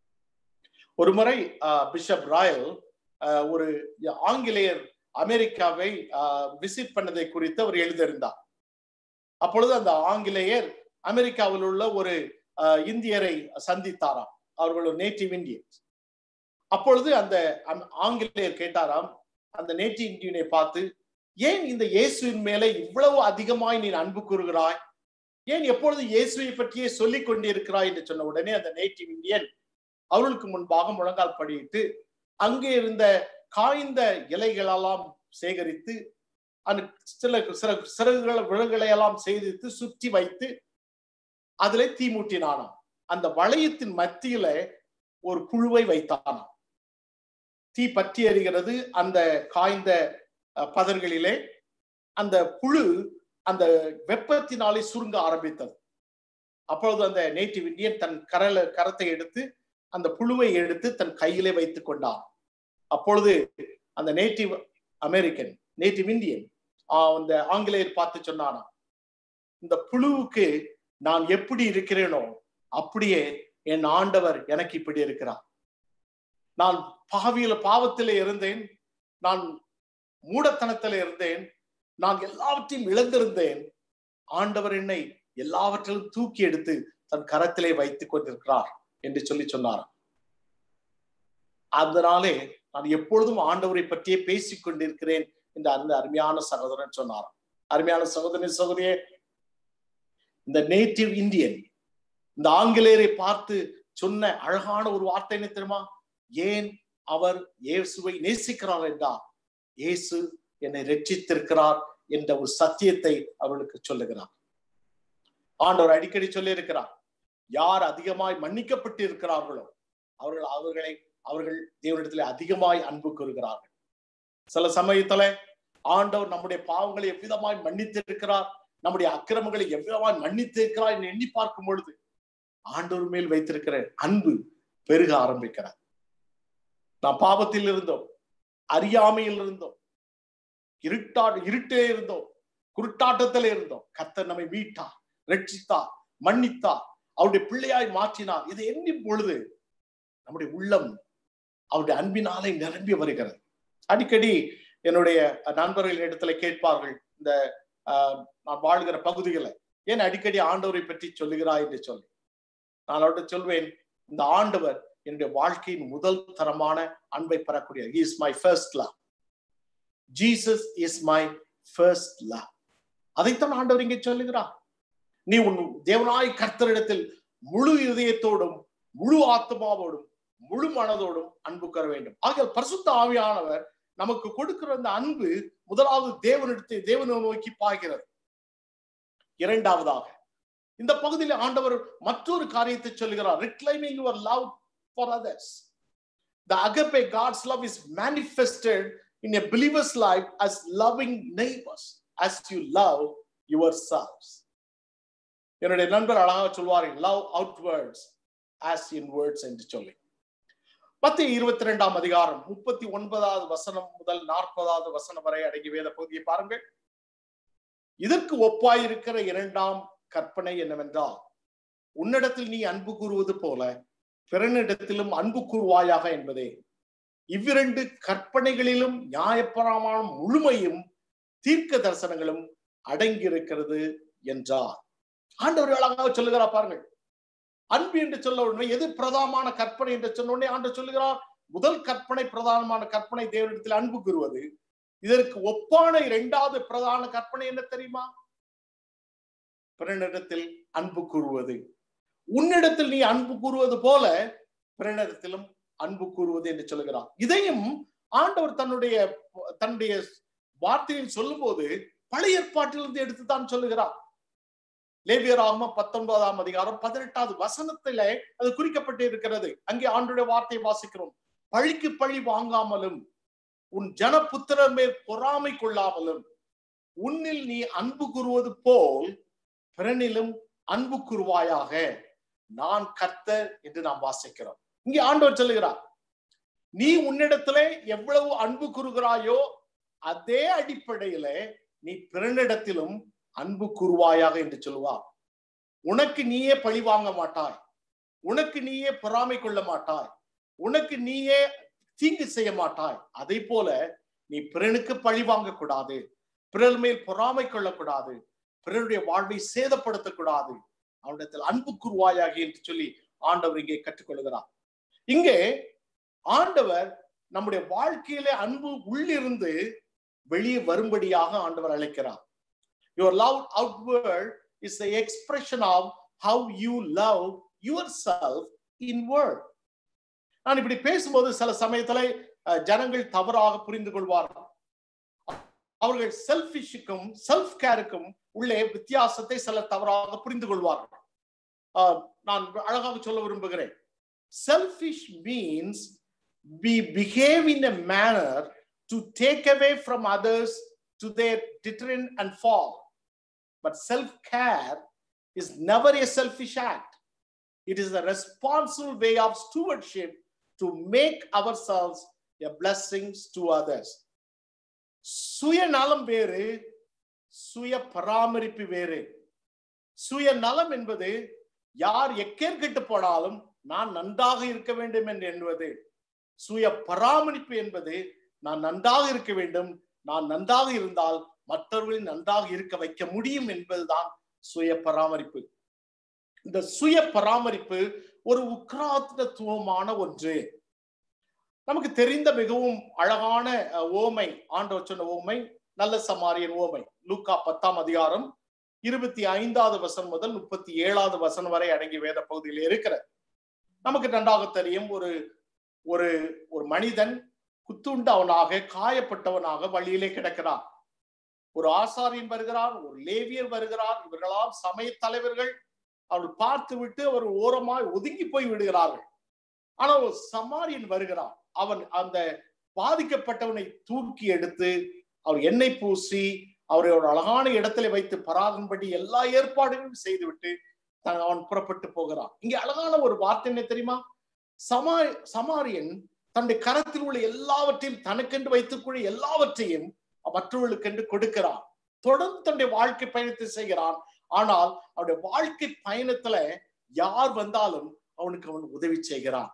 ஒரு முறை பிஷப் ராயல் ஒரு ஆங்கிலேயர் அமெரிக்காவை விசிட் பண்ணதை குறித்து அவர் எழுதியிருந்தார் அப்பொழுது அந்த ஆங்கிலேயர் அமெரிக்காவில் உள்ள ஒரு இந்தியரை சந்தித்தாராம் அவர்கள் ஒரு நேட்டிவ் இந்தியன்ஸ் அப்பொழுது அந்த ஆங்கிலேயர் கேட்டாராம் அந்த நேட்டிவ் இந்தியனை பார்த்து ஏன் இந்த இயேசுவின் மேலே இவ்வளவு அதிகமாய் நீ அன்பு கூறுகிறாய் ஏன் எப்பொழுது இயேசுவை பற்றியே சொல்லிக் கொண்டிருக்கிறாய் என்று சொன்ன உடனே அந்த நேட்டிவ் இந்தியன் அவர்களுக்கு முன்பாக முழங்கால் படியிட்டு அங்கே இருந்த காய்ந்த இலைகளெல்லாம் சேகரித்து அந்த சில சில சிறகுகளை விறகுகளை எல்லாம் சேகரித்து சுற்றி வைத்து அதிலே தீ மூட்டினானாம் அந்த வளையத்தின் மத்தியில ஒரு புழுவை வைத்தானாம் தீ பற்றி எறிகிறது அந்த காய்ந்த அஹ், பதர்களிலே அந்த புழு அந்த வெப்பத்தினாலே சுருங்க ஆரம்பித்தது அப்பொழுது அந்த நேட்டிவ் இந்தியன் தன் கரல கரத்தை எடுத்து அந்த புழுவை எடுத்து தன் கையிலே வைத்துக் கொண்டான் அப்பொழுது அந்த நேட்டிவ் அமெரிக்கன் நேட்டிவ் இந்தியன் அந்த ஆங்கிலேயர் பார்த்து சொன்னானா இந்த புழுவுக்கு நான் எப்படி இருக்கிறேனோ அப்படியே என் ஆண்டவர் எனக்கு இப்படி இருக்கிறார் நான் பாவியில பாவத்திலே இருந்தேன் நான் மூடத்தனத்திலே இருந்தேன் நான் எல்லாவற்றையும் இழந்திருந்தேன் ஆண்டவர் என்னை எல்லாவற்றிலும் தூக்கி எடுத்து தன் கரத்திலே வைத்துக் கொண்டிருக்கிறார் என்று சொல்லி சொன்னார் அதனாலே நான் எப்பொழுதும் ஆண்டவரை பற்றியே பேசிக் கொண்டிருக்கிறேன் என்று அந்த அருமையான சகோதரன் சொன்னார் அருமையான சகோதரன் சகோதரியே இந்த நேட்டிவ் இந்தியன் இந்த ஆங்கிலேயரை பார்த்து சொன்ன அழகான ஒரு வார்த்தை என்ன தெரியுமா ஏன் அவர் இயேசுவை நேசிக்கிறார் என்றார் இயேசு என்னை ரட்சித்திருக்கிறார் என்ற ஒரு சத்தியத்தை அவர்களுக்கு சொல்லுகிறார் ஆண்டவர் அடிக்கடி சொல்லி இருக்கிறார் யார் அதிகமாய் மன்னிக்கப்பட்டு இருக்கிறார்களோ அவர்கள் அவர்களை அவர்கள் தேவனிடத்தில் அதிகமாய் அன்பு கூறுகிறார்கள் சில சமயத்துல ஆண்டவர் நம்முடைய பாவங்களை எவ்விதமாய் மன்னித்திருக்கிறார் நம்முடைய அக்கிரமங்களை எவ்விதமாய் மன்னித்திருக்கிறார் என்று எண்ணி பார்க்கும் பொழுது ஆண்டவர் மேல் வைத்திருக்கிற அன்பு பெருக ஆரம்பிக்கிறார் நாம் பாவத்தில் இருந்தோம் அறியாமையில் இருந்தோம் இருட்டா இருட்டிலே இருந்தோம் குருட்டாட்டத்திலே இருந்தோம் கர்த்தர் நம்மை மீட்டார் ரட்சித்தார் மன்னித்தார் அவருடைய பிள்ளையாய் மாற்றினார் இதை எண்ணும் பொழுது நம்முடைய உள்ளம் அவருடைய அன்பினாலே நிரம்பி வருகிறது அடிக்கடி என்னுடைய நண்பர்கள் இடத்துல கேட்பார்கள் இந்த ஆஹ், நான் வாழ்கிற பகுதிகளை ஏன் அடிக்கடி ஆண்டவரை பற்றி சொல்லுகிறாய் என்று சொல்லி நான் அவர்கிட்ட சொல்வேன் இந்த ஆண்டவர் என்னுடைய வாழ்க்கையின் முதல் தரமான அன்பை பெறக்கூடிய is my first love Jesus is my first love அதைத்தான் ஆண்டவர் இங்கே சொல்லுகிறார் நீ உன் தேவனாய் கர்த்தரிடத்தில் முழு இதயத்தோடும் முழு ஆத்மாவோடும் முழு மனதோடும் அன்பு கர வேண்டும் ஆக பரிசுத்த ஆவியானவர் நமக்கு கொடுக்கிற அந்த அன்பு முதலாவது தேவனிடத்தை தேவனை நோக்கி பாய்கிறது இரண்டாவதாக இந்த பகுதியில் ஆண்டவர் மற்றொரு காரியத்தை சொல்லுகிறார் reclaiming your love for others the agape god's love is manifested in a believer's life as loving neighbors as you love yourselves என்னுடைய நண்பர் அழகாக சொல்வார்கள் love outwards as inwards என்று சொல்லி பத்து இருபத்தி ரெண்டாம் அதிகாரம் முப்பத்தி ஒன்பதாவது வசனம் முதல் நாற்பதாவது வசனம் வரை அடங்கிய வேத பகுதியை பாருங்கள் இதற்கு ஒப்பாயிருக்கிற இரண்டாம் கற்பனை என்னவென்றால் உன்னிடத்தில் நீ அன்பு கூறுவது போல பிறனிடத்திலும் அன்பு கூறுவாயாக என்பதே இவ்விரண்டு கற்பனைகளிலும் நியாயப்பிரமான முழுமையும் தீர்க்க தரிசனங்களும் அடங்கியிருக்கிறது என்றார் ஆண்டவர் அழகாக சொல்லுகிறார் பாருங்கள் அன்பு என்று சொல்ல உடனே எது பிரதானமான கற்பனை என்று சொன்ன உடனே ஆண்டு சொல்லுகிறார் முதல் கற்பனை பிரதானமான கற்பனை தேவனிடத்தில் அன்பு கூறுவது இதற்கு ஒப்பான இரண்டாவது பிரதான கற்பனை என்ன தெரியுமா பிறனிடத்தில் அன்பு கூறுவது உன்னிடத்தில் நீ அன்பு கூறுவது போல பிறனிடத்திலும் அன்பு கூறுவது என்று சொல்லுகிறார் இதையும் ஆண்டவர் தன்னுடைய தன்னுடைய வார்த்தையில் சொல்லும்போது பழைய ஏற்பாட்டிலிருந்து எடுத்துத்தான் சொல்லுகிறார் லேவியராகம பத்தொன்பதாம் அதிகாரம் பதினெட்டாவது வசனத்திலே அது குறிக்கப்பட்டு இருக்கிறது அங்கே ஆண்டுடைய வார்த்தையை வாசிக்கிறோம் பழிக்கு பழி வாங்காமலும் உன் ஜனபுத்திரர் மேல் பொறாமை கொள்ளாமலும் உன்னில் நீ அன்பு கூறுவது போல் பிறனிலும் அன்பு கூறுவாயாக நான் கர்த்தர் என்று நாம் வாசிக்கிறோம் இங்கே ஆண்டவர் சொல்லுகிறார் நீ உன்னிடத்திலே எவ்வளவு அன்பு கூறுகிறாயோ அதே அடிப்படையில நீ பிறனிடத்திலும் அன்பு கூறுவாயாக என்று சொல்லுவார் உனக்கு நீயே பழி வாங்க மாட்டாய் உனக்கு நீயே பொறாமை கொள்ள மாட்டாய் உனக்கு நீயே தீங்கு செய்ய மாட்டாய் அதே போல நீ பிறனுக்கு பழி வாங்க கூடாது பிறர் மேல் பொறாமை கொள்ளக்கூடாது பிறருடைய வாழ்வை சேதப்படுத்தக்கூடாது அவனிடத்தில் அன்பு கூறுவாயாக என்று சொல்லி ஆண்டவர் இங்கே கற்றுக்கொள்கிறார் இங்கே ஆண்டவர் நம்முடைய வாழ்க்கையிலே அன்பு உள்ளிருந்து வெளியே வரும்படியாக ஆண்டவர் அழைக்கிறார் Your love outward is the expression of how you love yourself inward. நான் இப்படி பேசும்போது சில சமயத்துல அஹ், ஜனங்கள் தவறாக புரிந்து கொள்வார்கள் அவர்கள் செல்ஃபிஷுக்கும் செல்ஃப் கேருக்கும் உள்ளே வித்தியாசத்தை சிலர் தவறாக புரிந்து கொள்வார்கள் ஆஹ், நான் அழகாக சொல்ல விரும்புகிறேன் selfish means we behave in a manner to take away from others to their deterrent and fall. But self care is never a selfish act. It is a responsible way of stewardship to make ourselves a blessings to others. சுயநலம் வேறு சுய பராமரிப்பு வேறு சுயநலம் என்பது யார் எக்கேற்கெட்டு போனாலும் நான் நன்றாக இருக்க வேண்டும் என்று எண்ணுவது சுய பராமரிப்பு என்பது நான் நன்றாக இருக்க வேண்டும் நான் நன்றாக இருந்தால் மற்றவர்களை நன்றாக இருக்க வைக்க முடியும் என்பதுதான் சுய பராமரிப்பு இந்த சுய பராமரிப்பு ஒரு உக்ராத்வமான ஒன்று நமக்கு தெரிந்த மிகவும் அழகான அஹ், ஓமை ஆண்டவர் சொன்ன ஓமை நல்ல சமாரியன் ஓமை லூக்கா பத்தாம் அதிகாரம் இருபத்தி ஐந்தாவது வசனம் முதல் முப்பத்தி ஏழாவது வசனம் வரை அடங்கிய வேத பகுதியில் இருக்கிறது நமக்கு நன்றாக தெரியும் ஒரு ஒரு ஒரு மனிதன் குத்துண்டவனாக காயப்பட்டவனாக வழியிலே கிடக்கிறார் ஒரு ஆசாரியன் வருகிறார் ஒரு லேவியர் வருகிறார் இவர்களாம் சமய தலைவர்கள் அவர்கள் பார்த்து விட்டு அவர் ஓரமாய் ஒதுங்கி போய் விடுகிறார்கள் ஆனா ஒரு சமாரியன் வருகிறான் அவன் அந்த பாதிக்கப்பட்டவனை தூக்கி எடுத்து அவர் எண்ணெய் பூசி அவரை ஒரு அழகான இடத்துல வைத்து பராகும்படி எல்லா ஏற்பாடுகளும் செய்துவிட்டு தன் அவன் புறப்பட்டு போகிறான் இங்க அழகான ஒரு வார்த்தை என்ன தெரியுமா சமா சமாரியன் தன்னுடைய கரத்தில் உள்ள எல்லாவற்றையும் தனக்கென்று வைத்துக்கூடிய எல்லாவற்றையும் மற்றவர்களுக்கென்று கொடுக்கிறான் தொடர்ந்து தன்னுடைய வாழ்க்கை பயணத்தை செய்கிறான் ஆனால் அவனுடைய வாழ்க்கை பயணத்துல யார் வந்தாலும் அவனுக்கு அவன் உதவி செய்கிறான்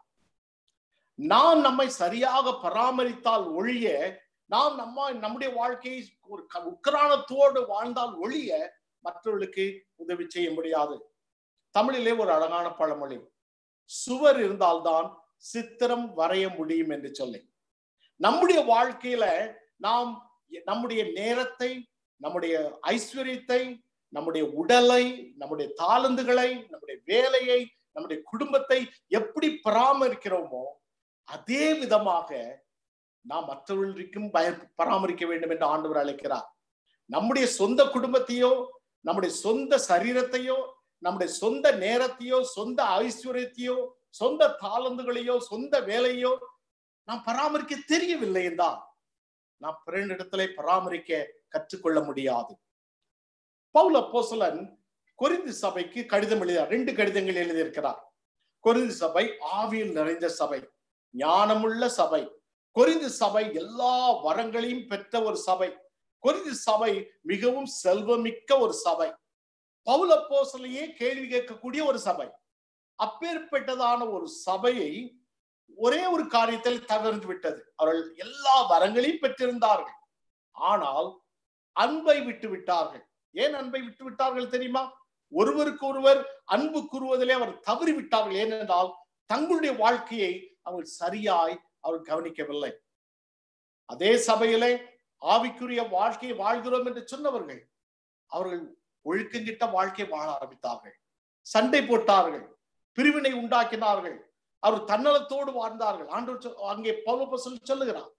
நாம் நம்மை சரியாக பராமரித்தால் ஒழிய நாம் நம்ம நம்முடைய வாழ்க்கையை ஒரு க- உக்கிரானத்தோடு வாழ்ந்தால் ஒழிய மற்றவர்களுக்கு உதவி செய்ய முடியாது தமிழிலே ஒரு அழகான பழமொழி சுவர் இருந்தால்தான் சித்திரம் வரைய முடியும் என்று சொல்லி நம்முடைய வாழ்க்கையில நாம் நம்முடைய நேரத்தை நம்முடைய ஐஸ்வர்யத்தை நம்முடைய உடலை நம்முடைய தாளந்துகளை நம்முடைய வேலையை நம்முடைய குடும்பத்தை எப்படி பராமரிக்கிறோமோ அதே விதமாக நாம் மற்றவர்களுக்கும் பய பராமரிக்க வேண்டும் என்று ஆண்டவர் அழைக்கிறார் நம்முடைய சொந்த குடும்பத்தையோ நம்முடைய சொந்த சரீரத்தையோ நம்முடைய சொந்த நேரத்தையோ சொந்த ஐஸ்வர்யத்தையோ சொந்த தாளந்துகளையோ சொந்த வேலையோ நாம் பராமரிக்க தெரியவில்லை என்றால் நாம் பிறனிடத்திலே பராமரிக்க கற்றுக்கொள்ள முடியாது பவுல் அப்போஸ்தலன் கொரிந்து சபைக்கு கடிதம் எழுதினார் ரெண்டு கடிதங்கள் எழுதியிருக்கிறார் கொரிந்து சபை ஆவியில் நிறைந்த சபை ஞானமுள்ள சபை கொரிந்து சபை எல்லா வரங்களையும் பெற்ற ஒரு சபை கொரிந்து சபை மிகவும் செல்வமிக்க ஒரு சபை பவுல் அப்போஸ்தலையே கேள்வி கேட்கக்கூடிய ஒரு சபை அப்பேற்பட்டதான ஒரு சபையை ஒரே ஒரு காரியத்தில் தகர்ந்து விட்டது அவர்கள் எல்லா வரங்களையும் பெற்றிருந்தார்கள் ஆனால் அன்பை விட்டு விட்டார்கள் ஏன் அன்பை விட்டு விட்டார்கள் தெரியுமா ஒருவருக்கு ஒருவர் அன்பு கூறுவதிலே அவர் தவறி விட்டார்கள் ஏனென்றால் தங்களுடைய வாழ்க்கையை அவர்கள் சரியாய் அவர் கவனிக்கவில்லை அதே சபையிலே ஆவிக்குரிய வாழ்க்கையை வாழ்கிறோம் என்று சொன்னவர்கள் அவர்கள் ஒழுக்கங்கிட்ட வாழ்க்கை வாழ ஆரம்பித்தார்கள் சண்டை போட்டார்கள் பிரிவினை உண்டாக்கினார்கள் அவர் தன்னலத்தோடு வாழ்ந்தார்கள் ஆண்டவர் சொல்- அங்கே பௌலோபசல் சொல்லுகிறார்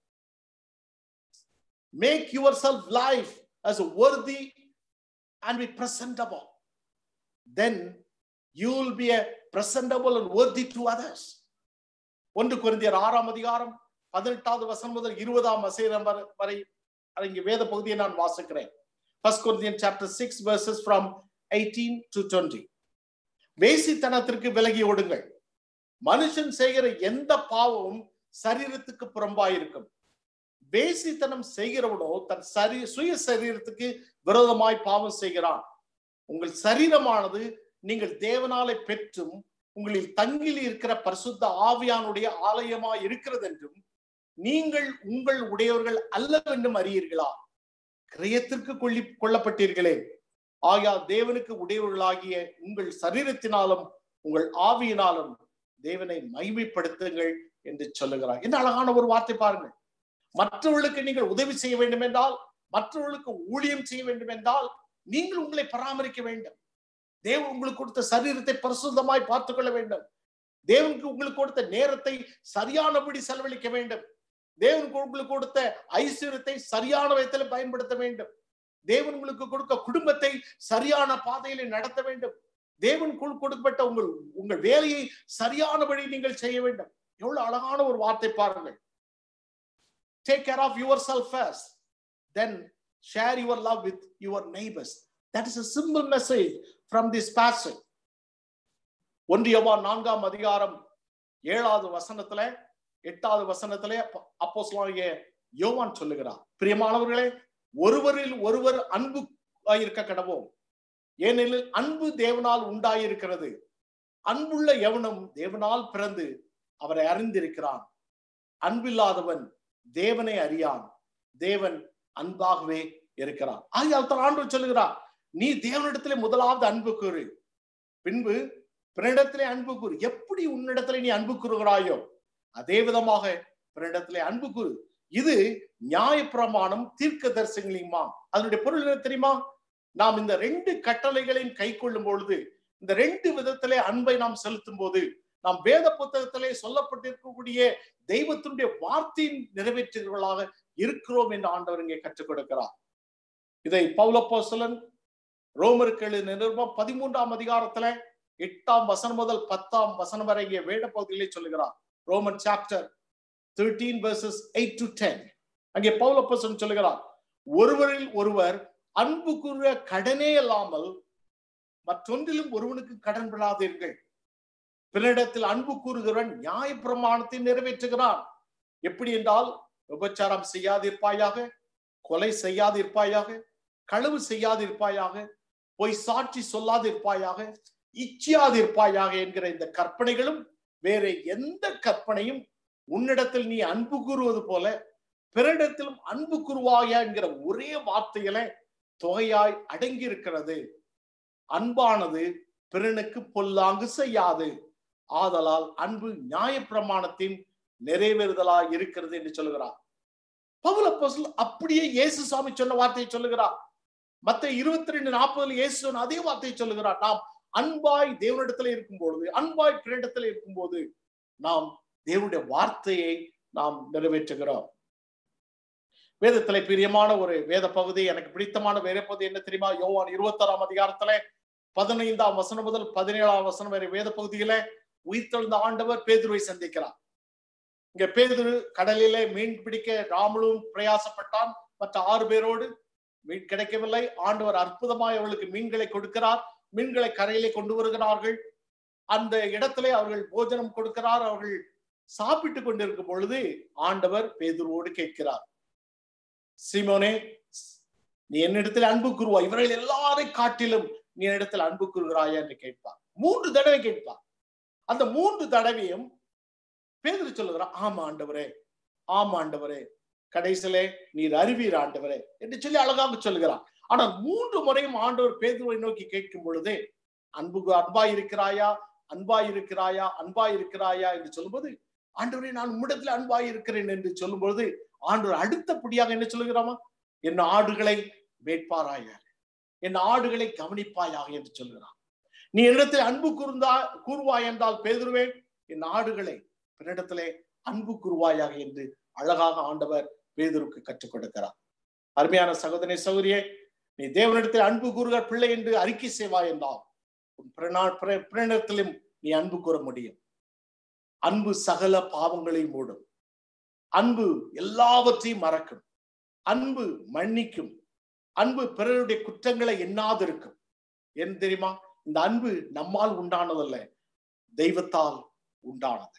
make your self life as worthy and be presentable then you will be a presentable and worthy to others ஒன்று குருந்தியர் ஆறாம் அதிகாரம் பதினெட்டாவது வசனம் முதல் இருபதாம் வசனம் வரை வரை இங்கே வேத பகுதியை நான் வாசிக்கிறேன் first Corinthian chapter six verses from eighteen to twenty வேசித்தனத்திற்கு விலகி ஓடுங்கள் மனுஷன் செய்கிற எந்த பாவமும் சரீரத்துக்கு புறம்பாயிருக்கும் வேசித்தனம் செய்கிறவனோ தன் சரி சுய சரீரத்துக்கு விரோதமாய் பாவம் செய்கிறான் உங்கள் சரீரமானது நீங்கள் தேவனாலே பெற்றும் உங்களில் தங்கில் இருக்கிற பரிசுத்த ஆவியானுடைய ஆலயமாய் இருக்கிறது என்றும் நீங்கள் உங்கள் உடையவர்கள் அல்லவென்றும் அறியீர்களா கிரயத்திற்கு கொள்ளி கொள்ளப்பட்டீர்களே ஆயா தேவனுக்கு உடையவர்களாகிய உங்கள் சரீரத்தினாலும் உங்கள் ஆவியினாலும் தேவனை மகிமைப்படுத்துங்கள் என்று சொல்லுகிறார் என்ன அழகான ஒரு வார்த்தை பாருங்கள் மற்றவர்களுக்கு நீங்கள் உதவி செய்ய வேண்டும் என்றால் மற்றவர்களுக்கு ஊழியம் செய்ய வேண்டும் என்றால் நீங்கள் உங்களை பராமரிக்க வேண்டும் தேவன் உங்களுக்கு கொடுத்த சரீரத்தை பரிசுத்தமாய் பார்த்துக் கொள்ள வேண்டும் தேவனுக்கு உங்களுக்கு கொடுத்த நேரத்தை சரியானபடி செலவழிக்க வேண்டும் தேவனுக்கு உங்களுக்கு கொடுத்த ஐஸ்வர்யத்தை சரியான விதத்துல பயன்படுத்த வேண்டும் தேவன் உங்களுக்கு கொடுக்க குடும்பத்தை சரியான பாதையில நடத்த வேண்டும் தேவன் கொடுக்கப்பட்ட உங்கள் உங்கள் வேலையை சரியானபடி நீங்கள் செய்ய வேண்டும் எவ்வளவு அழகான ஒரு வார்த்தை பாருங்கள் take care of your self first then share your love with your neighbours that is a simple message from this passage ஒன்றியவா நான்காம் அதிகாரம் ஏழாவது வசனத்துல எட்டாவது வசனத்திலே அப்போ யோவான் சொல்லுகிறார் பிரியமானவர்களே ஒருவரில் ஒருவர் அன்பு இருக்க கடவோம் ஏனெனில் அன்பு தேவனால் உண்டாயிருக்கிறது அன்புள்ள எவனும் தேவனால் பிறந்து அவரை அறிந்திருக்கிறான் அன்பில்லாதவன் தேவனை அறியான் தேவன் அன்பாகவே இருக்கிறான் ஆகியால் தான் ஆண்டு சொல்லுகிறார் நீ தேவனிடத்திலே முதலாவது அன்பு கூறு பின்பு பிறனிடத்திலே அன்பு கூறு எப்படி உன்னிடத்திலே நீ அன்பு கூறுகிறாயோ அதே விதமாக பிறனிடத்திலே அன்பு கூறு இது நியாயப்பிரமாணம் தீர்க்க தரிசனங்களையுமா அதனுடைய பொருள் என்ன தெரியுமா நாம் இந்த ரெண்டு கட்டளைகளையும் கை கொள்ளும் பொழுது இந்த ரெண்டு விதத்திலே அன்பை நாம் செலுத்தும் போது நாம் வேத புத்தகத்திலே சொல்லப்பட்டிருக்கக்கூடிய தெய்வத்தினுடைய வார்த்தையின் நிறைவேற்றுகிறவர்களாக இருக்கிறோம் என்று ஆண்டவர் இங்கே கற்றுக் கொடுக்கிறார் இதை பௌலப்போசலன் ரோமருக்கு நிருபம் பதிமூன்றாம் அதிகாரத்துல எட்டாம் வசனம் முதல் பத்தாம் வசனம் வரை இங்கே வேட பகுதியிலே சொல்லுகிறார் Roman chapter thirteen verses eight to ten அங்கே பௌலப்போசன் சொல்லுகிறார் ஒருவரில் ஒருவர் அன்பு கூற கடனே இல்லாமல் மற்றொன்றிலும் ஒருவனுக்கு கடன் விடாதீர்கள் பிறனிடத்தில் அன்பு கூறுகிறவன் நியாய பிரமாணத்தை நிறைவேற்றுகிறான் எப்படி என்றால் விபச்சாரம் செய்யாதிருப்பாயாக கொலை செய்யாதிருப்பாயாக களவு செய்யாதிருப்பாயாக பொய் சாட்சி சொல்லாதிருப்பாயாக இச்சியாதிருப்பாயாக என்கிற இந்த கற்பனைகளும் வேற எந்த கற்பனையும் உன்னிடத்தில் நீ அன்பு கூறுவது போல பிறரிடத்திலும் அன்பு கூறுவாயா என்கிற ஒரே வார்த்தையில தொகையாய் அடங்கி இருக்கிறது அன்பானது பிறனுக்கு பொல்லாங்கு செய்யாது ஆதலால் அன்பு நியாய பிரமாணத்தின் நிறைவேறுதலாய் இருக்கிறது என்று சொல்லுகிறார் பவுல அப்படியே இயேசு சுவாமி சொன்ன வார்த்தையை சொல்லுகிறார் மத்த இருபத்தி ரெண்டு நாற்பதுல இயேசு அதே வார்த்தையை சொல்லுகிறார் நாம் அன்பாய் தேவனிடத்துல இருக்கும் பொழுது அன்பாய் பிறனிடத்துல இருக்கும் போது நாம் தேவனுடைய வார்த்தையை நாம் நிறைவேற்றுகிறோம் வேதத்துல பிரியமான ஒரு வேத பகுதி எனக்கு பிடித்தமான வேற பகுதி என்ன தெரியுமா யோவான் இருபத்தாறாம் அதிகாரத்துல பதினைந்தாம் வசனம் முதல் பதினேழாம் வசனம் வரை வேத பகுதியில உயிர்த்தெழுந்த ஆண்டவர் பேதுருவை சந்திக்கிறார் இங்க பேதுரு கடலிலே மீன் பிடிக்க ராமலும் பிரயாசப்பட்டான் மற்ற ஆறு பேரோடு மீன் கிடைக்கவில்லை ஆண்டவர் அற்புதமாய் அவர்களுக்கு மீன்களை கொடுக்கிறார் மீன்களை கரையிலே கொண்டு வருகிறார்கள் அந்த இடத்திலே அவர்கள் போஜனம் கொடுக்கிறார் அவர்கள் சாப்பிட்டு கொண்டிருக்கும் பொழுது ஆண்டவர் பேதுருவோடு கேட்கிறார் சீமோனே நீ என்னிடத்தில் அன்பு கூறுவா இவர்கள் எல்லாரை காட்டிலும் நீ என்னிடத்தில் அன்பு கூறுகிறாயா என்று கேட்பார் மூன்று தடவை கேட்பார் அந்த மூன்று தடவையும் பேதர் சொல்லுகிறான் ஆமா ஆண்டவரே ஆமா ஆண்டவரே கடைசியிலே நீர் அறிவீர் ஆண்டவரே என்று சொல்லி அழகாக சொல்லுகிறான் ஆனால் மூன்று முறையும் ஆண்டவர் பேதுருவை நோக்கி கேட்கும் பொழுது அன்பு அன்பாய் இருக்கிறாயா அன்பாய் இருக்கிறாயா அன்பாய் இருக்கிறாயா என்று சொல்லும்போது ஆண்டவரே நான் உம்மிடத்தில் அன்பாய் இருக்கிறேன் என்று சொல்லும் பொழுது ஆண்டவர் அடுத்தபடியாக என்ன சொல்லுகிறாமா என் ஆடுகளை வேட்பாராயாக என் ஆடுகளை கவனிப்பாயாக என்று சொல்கிறான் நீ என்னிடத்தில் அன்பு கூர்ந்தா கூறுவாய் என்றால் பேதுருவே என் ஆடுகளை பின்னிடத்திலே அன்பு கூறுவாயாக என்று அழகாக ஆண்டவர் பேதுருக்கு கற்றுக் கொடுக்கிறார் அருமையான சகோதரி சௌரியே நீ தேவனிடத்தில் அன்பு கூறுகிற பிள்ளை என்று அறிக்கை செய்வாய் என்றால் உன் பிறனிடத்திலும் நீ அன்பு கூற முடியும் அன்பு சகல பாவங்களை மூடும் அன்பு எல்லாவற்றையும் மறக்கும் அன்பு மன்னிக்கும் அன்பு பிறருடைய குற்றங்களை எண்ணாதிருக்கும் ஏன் தெரியுமா இந்த அன்பு நம்மால் உண்டானதல்ல தெய்வத்தால் உண்டானது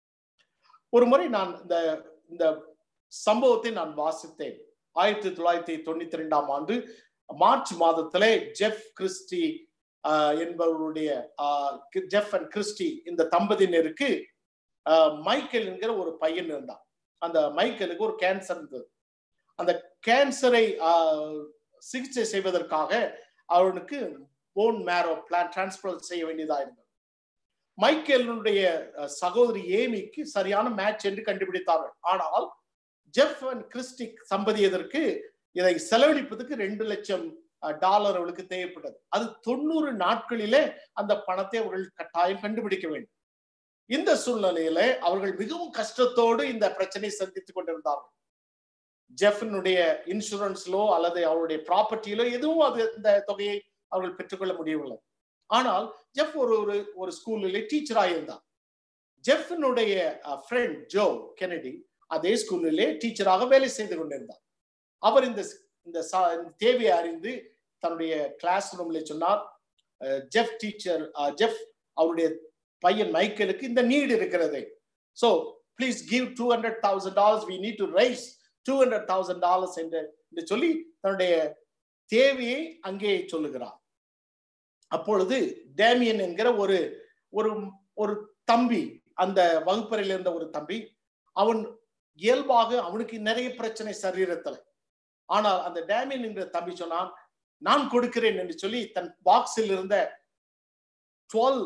ஒரு முறை நான் இந்த இந்த சம்பவத்தை நான் வாசித்தேன் ஆயிரத்தி தொள்ளாயிரத்தி தொண்ணூத்தி ரெண்டாம் ஆண்டு மார்ச் மாதத்திலே ஜெஃப் கிறிஸ்டி என்பவருடைய ஜெஃப் அண்ட் கிறிஸ்டி இந்த தம்பதியினருக்கு மைக்கேல் என்கிற ஒரு பையன் இருந்தான் அந்த மைக்கேலுக்கு ஒரு கேன்சர் இருந்தது அந்த கேன்சரை சிகிச்சை செய்வதற்காக அவனுக்கு போன் மேரோ பிளான் டிரான்ஸ்பர் செய்ய வேண்டியதா இருந்தது மைக்கேலுடைய சகோதரி ஏமிக்கு சரியான மேட்ச் என்று கண்டுபிடித்தார்கள் ஆனால் ஜெஃப் அண்ட் கிறிஸ்டிக் சம்பதியதற்கு இதை செலவழிப்பதற்கு ரெண்டு லட்சம் டாலர் அவளுக்கு தேவைப்பட்டது அது தொண்ணூறு நாட்களிலே அந்த பணத்தை அவர்கள் கட்டாயம் கண்டுபிடிக்க வேண்டும் இந்த சூழ்நிலையில அவர்கள் மிகவும் கஷ்டத்தோடு இந்த பிரச்சனையை சந்தித்துக் கொண்டிருந்தார்கள் ஜெஃபினுடைய இன்சூரன்ஸ்லோ அல்லது அவருடைய ப்ராப்பர்ட்டியிலோ எதுவும் அது இந்த தொகையை அவர்கள் பெற்றுக்கொள்ள முடியவில்லை ஆனால் ஜெஃப் ஒரு ஒரு ஒரு ஸ்கூலிலே டீச்சராக இருந்தார் ஜெஃபினுடைய ஃப்ரெண்ட் ஜோ கெனடி அதே ஸ்கூலிலே டீச்சராக வேலை செய்து கொண்டிருந்தார் அவர் இந்த இந்த தேவையை அறிந்து தன்னுடைய கிளாஸ் ரூம்ல சொன்னார் ஜெஃப் டீச்சர் ஜெஃப் அவருடைய பையன் மைக்கேலுக்கு இந்த நீடு இருக்கிறது so please give two hundred thousand dollars we need to raise two hundred thousand dollars என்று என்று சொல்லி தன்னுடைய தேவையை அங்கே சொல்லுகிறார் அப்பொழுது டேமியன் என்கிற ஒரு ஒரு ஒரு தம்பி அந்த வகுப்பறையில் இருந்த ஒரு தம்பி அவன் இயல்பாக அவனுக்கு நிறைய பிரச்சனை சரீரத்துல ஆனால் அந்த டேமியன் என்கிற தம்பி சொன்னான் நான் கொடுக்கிறேன் என்று சொல்லி தன் பாக்ஸில் இருந்த twelve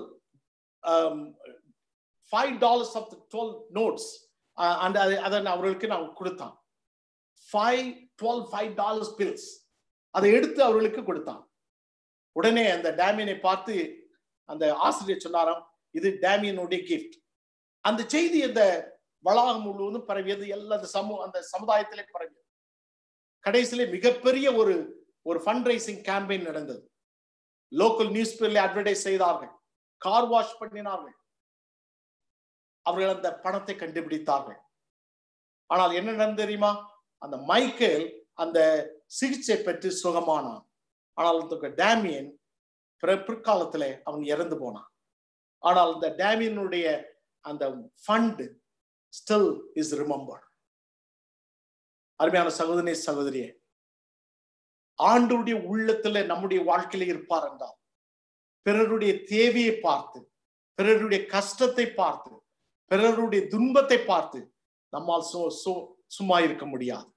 five dollars of twelve notes அந்த அதை அவர்களுக்கு நான் கொடுத்தான் five twelve five dollars bills அதை எடுத்து அவர்களுக்கு கொடுத்தான் உடனே அந்த டேமியனை பார்த்து அந்த ஆசிரியர் சொன்னாராம் இது டேமியனுடைய கிஃப்ட் அந்த செய்தி அந்த வளாகம் முழுவதும் பரவியது எல்லா சமூக அந்த சமுதாயத்திலே பரவியது கடைசியிலே மிகப்பெரிய ஒரு ஒரு ஃபண்ட் ரைசிங் கேம்பெயின் நடந்தது லோக்கல் நியூஸ் பேப்பர்ல அட்வர்டைஸ் செய்தார்கள் கார் வாஷ் பண்ணினார்கள் அவர்கள் அந்த பணத்தை கண்டுபிடித்தார்கள் ஆனால் என்ன நடந்தது தெரியுமா அந்த மைக்கேல் அந்த சிகிச்சை பெற்று சுகமானான் ஆனால் டேமியன் பிற்காலத்துல அவன் இறந்து போனான் ஆனால் இந்த டேமியனுடைய அந்த ஃபண்ட் ஸ்டில் இஸ் ரிமெம்பர்ட் அருமையான சகோதரி சகோதரியே ஆண்டுடைய உள்ளத்துல நம்முடைய வாழ்க்கையில இருப்பார் என்றால் பிறருடைய தேவையை பார்த்து பிறருடைய கஷ்டத்தை பார்த்து பிறருடைய துன்பத்தை பார்த்து நம்மால் சோ சோ சும்மா இருக்க முடியாது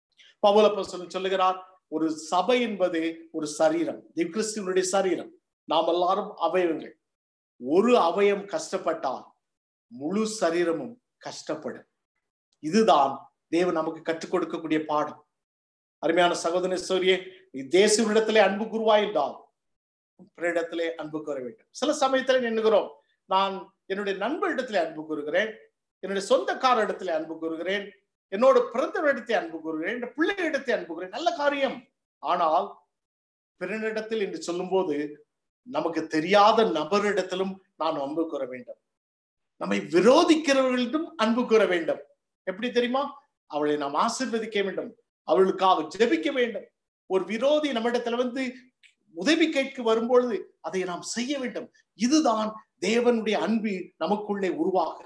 பவுல சொல்லுகிறார் ஒரு சபை என்பது ஒரு சரீரம் கிறிஸ்துவனுடைய சரீரம் நாம் எல்லாரும் அவயவங்கள் ஒரு அவயம் கஷ்டப்பட்டால் முழு சரீரமும் கஷ்டப்படும் இதுதான் தேவன் நமக்கு கற்றுக் கொடுக்கக்கூடிய பாடம் அருமையான சகோதர சோரியே நீ தேசியனிடத்திலே அன்பு குருவாயிருந்தால் பிறரிடத்திலே அன்பு கூற வேண்டும் சில சமயத்துல நின்னுகிறோம் நான் என்னுடைய நண்பரிடத்திலே அன்பு கூறுகிறேன் என்னுடைய சொந்தக்கார இடத்திலே அன்பு கூறுகிறேன் என்னோட பிறந்தவரிடத்தை அன்பு கூறுகிறேன் என் பிள்ளையிடத்தை அன்பு கூறுகிறேன் நல்ல காரியம் ஆனால் பிறனிடத்தில் என்று சொல்லும் போது நமக்கு தெரியாத நபரிடத்திலும் நான் அன்பு கூற வேண்டும் நம்மை விரோதிக்கிறவர்களிடம் அன்பு கூற வேண்டும் எப்படி தெரியுமா அவளை நாம் ஆசிர்வதிக்க வேண்டும் அவளுக்காக ஜெபிக்க வேண்டும் ஒரு விரோதி நம்மிடத்துல வந்து உதவி கேட்க வரும்பொழுது அதை நாம் செய்ய வேண்டும் இதுதான் தேவனுடைய அன்பு நமக்குள்ளே உருவாகிறது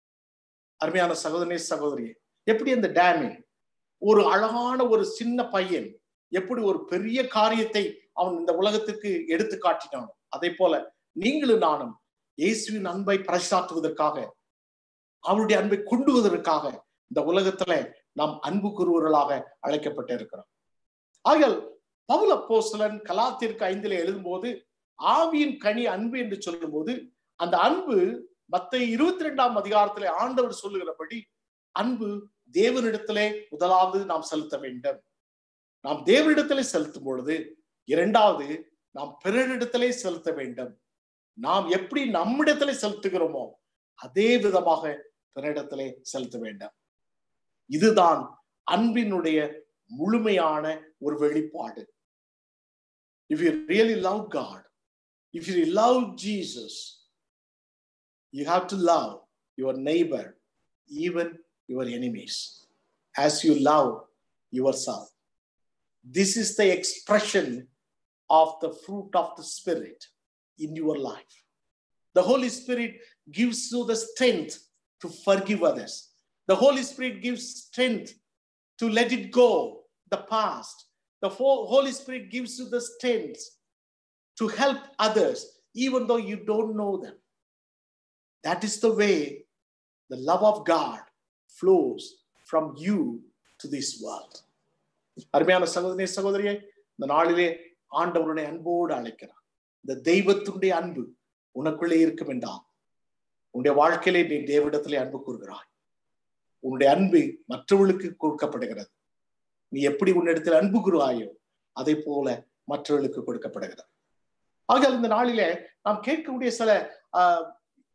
அருமையான சகோதரனே சகோதரியே எப்படி அந்த டேமின் ஒரு அழகான ஒரு சின்ன பையன் எப்படி ஒரு பெரிய காரியத்தை அவன் இந்த உலகத்துக்கு எடுத்து காட்டினான் அதே போல நீங்களும் நானும் இயேசுவின் அன்பை பறைசாற்றுவதற்காக அவருடைய அன்பை கொண்டுவதற்காக இந்த உலகத்துல நாம் அன்பு கூறுவர்களாக அழைக்கப்பட்டு இருக்கிறோம் ஆகியால் பவுல போஸ்லன் கலாத்திற்கு ஐந்தில் எழுதும்போது ஆவியின் கனி அன்பு என்று சொல்லும் போது அந்த அன்பு மத்த இருபத்தி ரெண்டாம் அதிகாரத்திலே ஆண்டவர் சொல்லுகிறபடி அன்பு தேவனிடத்திலே முதலாவது நாம் செலுத்த வேண்டும் நாம் தேவனிடத்திலே செலுத்தும் பொழுது இரண்டாவது நாம் பிறரிடத்திலே செலுத்த வேண்டும் நாம் எப்படி நம்மிடத்திலே செலுத்துகிறோமோ அதே விதமாக பிறரிடத்திலே செலுத்த வேண்டும் இதுதான் அன்பினுடைய முழுமையான ஒரு வெளிப்பாடு if you really love God if you love Jesus you have to love your neighbour even your enemies as you love yourself this is the expression of the fruit of the spirit in your life the holy spirit gives you the strength to forgive others the holy spirit gives strength to let it go the past the holy spirit gives you the strength to help others even though you don't know them that is the way the love of god flows from you to this world அருமையான சகோதரிய சகோதரியை இந்த நாளிலே ஆண்டவருடைய அன்போடு அழைக்கிறார் இந்த தெய்வத்தினுடைய அன்பு உனக்குள்ளே இருக்கும் என்றால் உன்னுடைய வாழ்க்கையிலே நீ தேவிடத்திலே அன்பு கூறுகிறாய் உன்னுடைய அன்பு மற்றவர்களுக்கு கொடுக்கப்படுகிறது நீ எப்படி உன்னிடத்தில் அன்பு கூறுவாயோ அதை போல மற்றவர்களுக்கு கொடுக்கப்படுகிறது ஆகையால் இந்த நாளிலே நாம் கேட்கக்கூடிய சில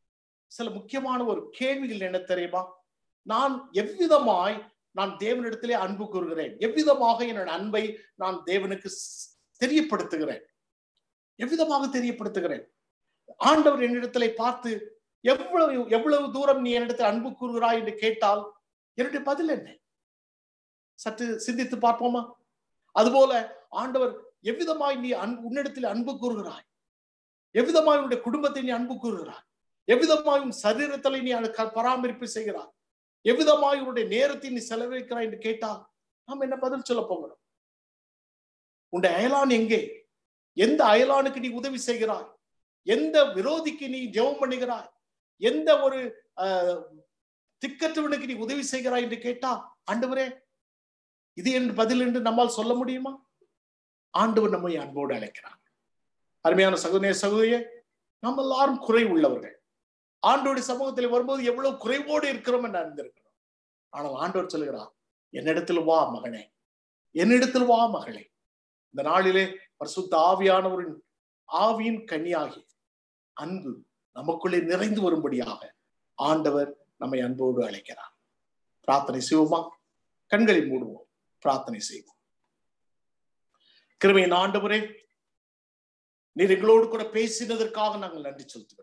சில முக்கியமான ஒரு கேள்விகள் என்ன தெரியுமா நான் எவ்விதமாய் நான் தேவனிடத்திலே அன்பு கூறுகிறேன் எவ்விதமாக என்னோட அன்பை நான் தேவனுக்கு ஸ்- தெரியப்படுத்துகிறேன் எவ்விதமாக தெரியப்படுத்துகிறேன் ஆண்டவர் என்னிடத்திலே பார்த்து எவ்வளவு எவ்வளவு தூரம் நீ என்னிடத்தில் அன்பு கூறுகிறாய் என்று கேட்டால் என்னுடைய பதில் என்ன சற்று சிந்தித்து பார்ப்போமா அதுபோல ஆண்டவர் எவ்விதமாய் நீ அன்பு உன்னிடத்தில் அன்பு கூறுகிறாய் எவ்விதமாய் உன்னுடைய குடும்பத்தை நீ அன்பு கூறுகிறாய் எவ்விதமாய் உன் சரீரத்தில் நீ அதுக்கு பராமரிப்பு செய்கிறாய் எவ்விதமாய் உன்னுடைய நேரத்தை நீ செலவழிக்கிறாய் என்று கேட்டால் நாம் என்ன பதில் சொல்ல போகிறோம் உன்னுடைய அயலான் எங்கே எந்த அயலானுக்கு நீ உதவி செய்கிறாய் எந்த விரோதிக்கு நீ ஜெபம் பண்ணுகிறாய் எந்த ஒரு ஆஹ், திக்கற்றவனுக்கு நீ உதவி செய்கிறாய் என்று கேட்டா ஆண்டவரே இது என்று பதில் என்று நம்மால் சொல்ல முடியுமா ஆண்டவர் நம்மை அன்போடு அழைக்கிறார் அருமையான சகோதரிய சகோதரியே நம்ம எல்லாரும் குறை உள்ளவர்கள் ஆண்டோடைய சமூகத்தில் வரும்போது எவ்வளவு குறைவோடு இருக்கிறோம் என்று அறிந்திருக்கிறோம் ஆனால் ஆண்டவர் சொல்லுகிறார் என்னிடத்தில் வா மகனே என்னிடத்தில் வா மகளே இந்த நாளிலே பரிசுத்த ஆவியானவரின் ஆவியின் கனியாகி அன்பு நமக்குள்ளே நிறைந்து வரும்படியாக ஆண்டவர் நம்மை அன்போடு அழைக்கிறார் பிரார்த்தனை செய்வோமா கண்களை மூடுவோம் பிரார்த்தனை செய்வோம் கிருமையின் ஆண்டவரே நீர் எங்களோடு கூட பேசினதற்காக நாங்கள் நன்றி செலுத்துகிறோம்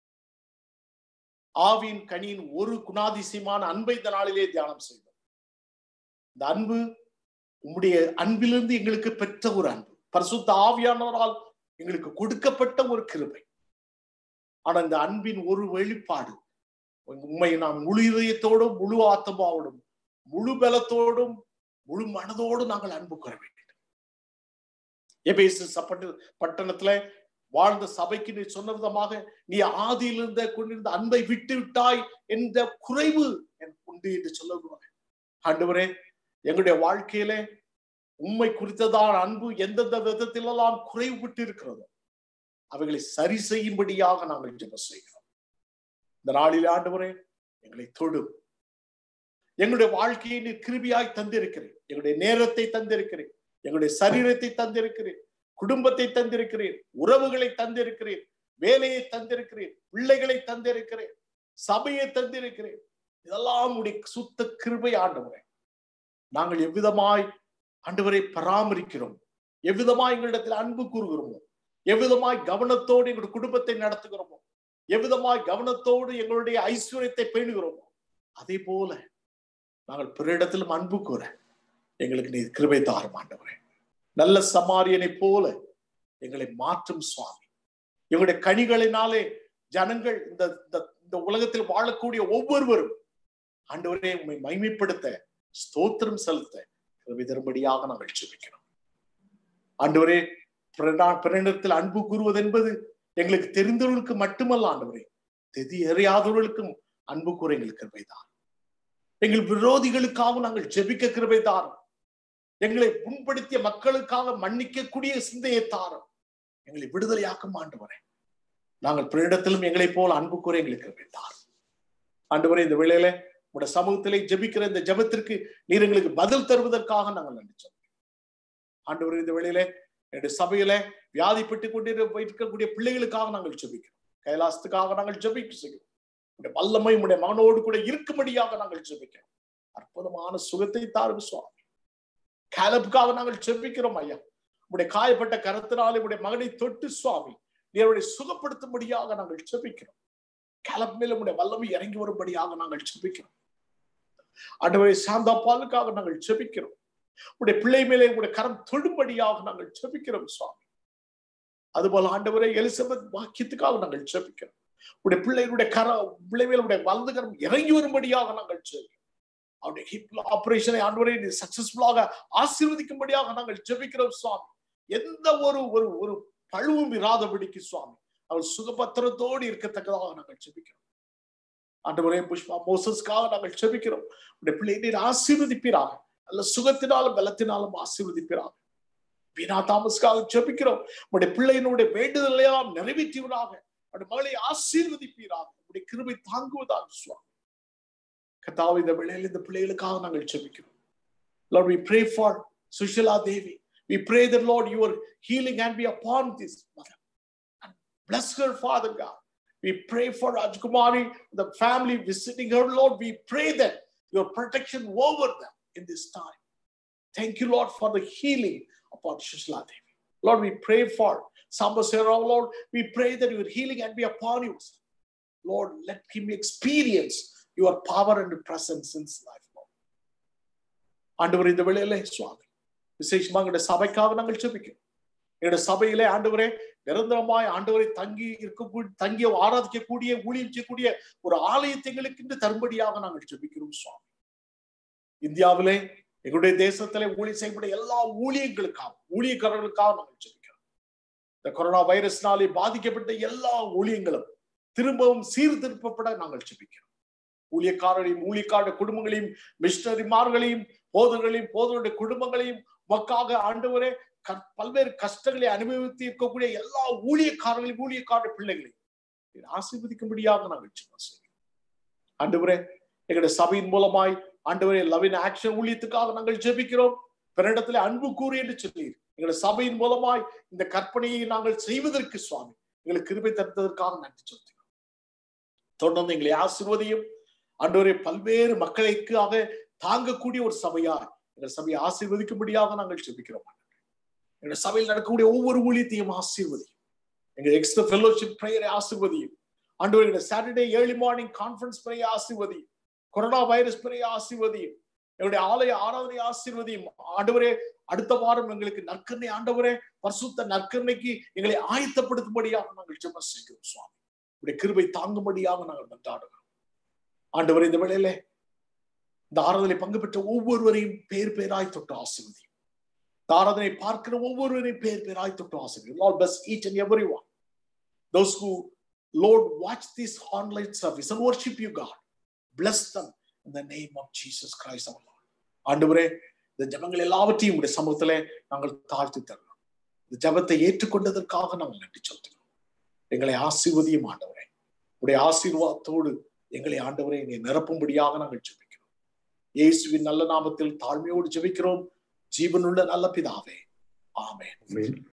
ஆவியின் கனியின் ஒரு குணாதிசயமான அன்பை இந்த நாளிலே தியானம் செய்தோம் இந்த அன்பு உம்முடைய அன்பிலிருந்து எங்களுக்கு பெற்ற ஒரு அன்பு பரிசுத்த ஆவியானவரால் எங்களுக்கு கொடுக்கப்பட்ட ஒரு கிருபை ஆனா இந்த அன்பின் ஒரு வெளிப்பாடு உண்மை நாம் முழு இதயத்தோடும் முழு ஆத்மாவோடும் முழு பலத்தோடும் முழு மனதோடும் நாங்கள் அன்பு கூற வேண்டும் எபேசு சப்பட்டு பட்டணத்துல வாழ்ந்த சபைக்கு நீ சொன்ன விதமாக நீ ஆதியில் இருந்த கொண்டிருந்த அன்பை விட்டு விட்டாய் என்ற குறைவு எனக்கு உண்டு என்று சொல்லுவாங்க ஆண்டவரே எங்களுடைய வாழ்க்கையிலே உண்மை குறித்ததான அன்பு எந்தெந்த விதத்திலெல்லாம் குறைவு விட்டு இருக்கிறதோ அவைகளை சரி செய்யும்படியாக நாங்கள் ஜெபம் செய்கிறோம் இந்த நாளில் ஆண்டவரே எங்களை தொடும் எங்களுடைய வாழ்க்கையை நீர் கிருபியாய் தந்திருக்கிறேன் எங்களுடைய நேரத்தை தந்திருக்கிறேன் எங்களுடைய சரீரத்தை தந்திருக்கிறேன் குடும்பத்தை தந்திருக்கிறேன் உறவுகளை தந்திருக்கிறேன் வேலையை தந்திருக்கிறேன் பிள்ளைகளை தந்திருக்கிறேன் சபையை தந்திருக்கிறேன் இதெல்லாம் உடைய சுத்த கிருபை ஆண்டவரே நாங்கள் எவ்விதமாய் ஆண்டவரை பராமரிக்கிறோம் எவ்விதமாய் எங்களிடத்தில் அன்பு கூறுகிறோமோ எவ்விதமாய் கவனத்தோடு எங்களுடைய குடும்பத்தை நடத்துகிறோமோ எவ்விதமாய் கவனத்தோடு எங்களுடைய ஐஸ்வர்யத்தை பேணுகிறோமோ அதே போல நாங்கள் பிறரிடத்திலும் அன்பு கூற எங்களுக்கு நீ கிருபை தாரும் ஆண்டவரே நல்ல சமாரியனை போல எங்களை மாற்றும் சுவாமி எங்களுடைய கனிகளினாலே ஜனங்கள் இந்த இந்த- இந்த உலகத்தில் வாழக்கூடிய ஒவ்வொருவரும் ஆண்டவரே உண்மை மைமைப்படுத்த ஸ்தோத்திரம் செலுத்த கிருபை தரும்படியாக நாங்கள் ஜெபிக்கிறோம் ஆண்டவரே பிறனா- பிறனிடத்தில் அன்பு கூறுவது என்பது எங்களுக்கு தெரிந்தவர்களுக்கு மட்டுமல்ல ஆண்டவரே தெதி அறியாதவர்களுக்கும் அன்பு கூற எங்களுக்கு கிருபை தாரும் எங்கள் விரோதிகளுக்காக நாங்கள் ஜெபிக்க கிருபை தாரும் எங்களை புண்படுத்திய மக்களுக்காக மன்னிக்கக்கூடிய சிந்தையை தாரும் எங்களை விடுதலையாக்கும் ஆண்டவரே நாங்கள் பிறனிடத்திலும் எங்களைப் போல அன்பு கூற எங்களுக்கு கிருபை தாரும் ஆண்டவரே இந்த வேளையில உடைய சமூகத்திலே ஜெபிக்கிற இந்த ஜெபத்திற்கு நீர் எங்களுக்கு பதில் தருவதற்காக நாங்கள் நன்றி சொல்றோம் ஆண்டவரே இந்த வேளையில என்னுடைய சபையில வியாதிப்பட்டு கொண்டு இருக்கக்கூடிய பிள்ளைகளுக்காக நாங்கள் ஜெபிக்கிறோம் கைலாசத்துக்காக நாங்கள் ஜெபிக்க செய்கிறோம் உடைய வல்லமை உடைய மகனோடு கூட இருக்கும்படியாக நாங்கள் ஜெபிக்கிறோம் அற்புதமான சுகத்தை தாரும் சுவாமி கேலப்புக்காக நாங்கள் ஜெபிக்கிறோம் ஐயா உடைய காயப்பட்ட கரத்தினாலே உடைய மகனை தொட்டு சுவாமி நீருடைய சுகப்படுத்தும்படியாக நாங்கள் ஜெபிக்கிறோம் கேலப் மேல உடைய வல்லமை இறங்கி வரும்படியாக நாங்கள் ஜெபிக்கிறோம் ஆண்டவரை சாந்தா பாலுக்காக நாங்கள் ஜெபிக்கிறோம் உடைய பிள்ளை மேலே உடைய கரம் தொடும்படியாக நாங்கள் ஜெபிக்கிறோம் சுவாமி அதுபோல ஆண்டவரை எலிசபெத் வாக்கியத்துக்காக நாங்கள் ஜெபிக்கிறோம் உடைய பிள்ளைகளுடைய கர பிள்ளை மேல உடைய வலது கரம் இறங்கி வரும்படியாக நாங்கள் ஜெபிக்கிறோம் அவருடைய ஹிப் ஆபரேஷனை ஆண்டவரை சக்சஸ்ஃபுல்லாக ஆசீர்வதிக்கும்படியாக நாங்கள் ஜெபிக்கிறோம் சுவாமி எந்த ஒரு ஒரு ஒரு பழுவும் இராதபடிக்கு சுவாமி அவர் சுகபத்திரத்தோடு இருக்கத்தக்கதாக நாங்கள் ஜெபிக்கிறோம் ஆண்டவரே புஷ்பா மோசஸ்க்காக நாங்கள் ஜெபிக்கிறோம் உடைய பிள்ளை நீர் ஆசீர்வதிப்பீராக நல்ல சுகத்தினாலும் பலத்தினாலும் ஆசீர்வதிப்பீராக வீணா தாமஸ்க்காக ஜெபிக்கிறோம் உடைய பிள்ளையினுடைய வேண்டுதலையெல்லாம் நிறைவேற்றுவதாக உடைய மகளை ஆசீர்வதிப்பீராக உடைய கிருபை தாங்குவதாக சுவாமி கத்தாவை இந்த வேளையில் இந்த பிள்ளைகளுக்காக நாங்கள் ஜெபிக்கிறோம் Lord, we pray for Sushila Devi. We pray that, Lord, your healing hand be upon this mother. And bless her, Father God. We pray for Rajkumari, the family visiting her, Lord. We pray that your protection over them in this time. Thank you, Lord, for the healing upon Shishla Devi. Lord, we pray for Sambasera, Lord. We pray that your healing and be upon you. Lord, let him experience your power and presence in his life, Lord. ஆண்டவர் இந்த வேளையிலே சுவாமி விசேஷமாக எங்களுடைய சபைக்காக நாங்கள் செபிக்கிறோம் எங்களுடைய சபையிலே ஆண்டவரே நிரந்தரமாய் ஆண்டவரை தங்கி இருக்கக்கூடிய தங்கி ஆராதிக்கக்கூடிய ஊழியம் செய்யக்கூடிய ஒரு ஆலயத்தை எங்களுக்கு இன்று தரும்படியாக நாங்கள் ஜெபிக்கிறோம் சுவாமி இந்தியாவிலே எங்களுடைய தேசத்திலே ஊழியம் செய்யக்கூடிய எல்லா ஊழியங்களுக்காக ஊழியக்காரர்களுக்காக நாங்கள் ஜெபிக்கிறோம் இந்த கொரோனா வைரஸ்னாலே பாதிக்கப்பட்ட எல்லா ஊழியங்களும் திரும்பவும் சீர்திருப்பப்பட நாங்கள் ஜெபிக்கிறோம் ஊழியக்காரர்களையும் ஊழியக்கார குடும்பங்களையும் மிஷனரிமார்களையும் போதர்களையும் போதருடைய குடும்பங்களையும் மக்காக ஆண்டவரே பல்வேறு கஷ்டங்களை அனுபவித்து இருக்கக்கூடிய எல்லா ஊழியக்காரர்களையும் ஊழியக்கார பிள்ளைகளையும் ஆசீர்வதிக்கும்படியாக நாங்கள் சின்ன செய்கிறோம் ஆண்டவரே எங்களுடைய சபையின் மூலமாய் ஆண்டவரே லவின் ஆக்ஷன் ஊழியத்துக்காக நாங்கள் ஜெபிக்கிறோம் பிறனிடத்துல அன்பு கூறு என்று சொல்லி எங்களுடைய சபையின் மூலமாய் இந்த கற்பனையை நாங்கள் செய்வதற்கு சுவாமி எங்களுக்கு கிருபை தந்ததற்காக நன்றி சொல்கிறோம் தொடர்ந்து எங்களை ஆசிர்வதியும் ஆண்டவரே பல்வேறு மக்களுக்காக தாங்கக்கூடிய ஒரு சபையாய் எங்கள் சபையை ஆசீர்வதிக்கும்படியாக நாங்கள் ஜெபிக்கிறோம் எங்கள் சபையில் நடக்கக்கூடிய ஒவ்வொரு ஊழியத்தையும் ஆசீர்வதியும் எங்கள் எக்ஸ்ட்ரா ஃபெல்லோஷிப் ப்ரேயரை ஆசீர்வதியும் ஆண்டவர் எங்கள் சாட்டர்டே ஏர்லி மார்னிங் கான்ஃபரன்ஸ் ப்ரேயை ஆசீர்வதியும் கொரோனா வைரஸ் ப்ரேயை ஆசீர்வதியும் எங்களுடைய ஆலய ஆராதனை ஆசீர்வதியும் ஆண்டவரே அடுத்த வாரம் எங்களுக்கு நற்கரணை ஆண்டவரே பரிசுத்த நற்கரணைக்கு எங்களை ஆயத்தப்படுத்தும்படியாக நாங்கள் ஜெப செய்கிறோம் சுவாமி உடைய கிருபை தாங்கும்படியாக நாங்கள் மன்றாடுகிறோம் ஆண்டவர் இந்த வேளையில இந்த ஆராதனை பங்கு பெற்ற ஒவ்வொருவரையும் பேர் பேராய் தொட்டு ஆசீர்வதி இந்த ஆராதனை பார்க்கிற ஒவ்வொருவரையும் பேர் பேராய் தொட்டு ஆசீர்வதி Lord bless each and every one those who lord watch this online service and worship you god bless them in the name of jesus christ our lord ஆண்டவரே இந்த ஜபங்கள் எல்லாவற்றையும் உடைய சமூகத்துல நாங்கள் தாழ்த்தி தரலாம் இந்த ஜபத்தை ஏற்றுக்கொண்டதற்காக நாங்கள் நன்றி சொல்கிறோம் எங்களை ஆசீர்வதியும் ஆண்டவரே உடைய ஆசீர்வாதத்தோடு எங்களை ஆண்டவரை நீ நிரப்பும்படியாக நாங்கள் ஜெபிக்கிறோம் இயேசுவின் நல்ல நாமத்தில் தாழ்மையோடு ஜெபிக்கிறோம் ஜீவனுள்ள நல்ல பிதாவே ஆமென்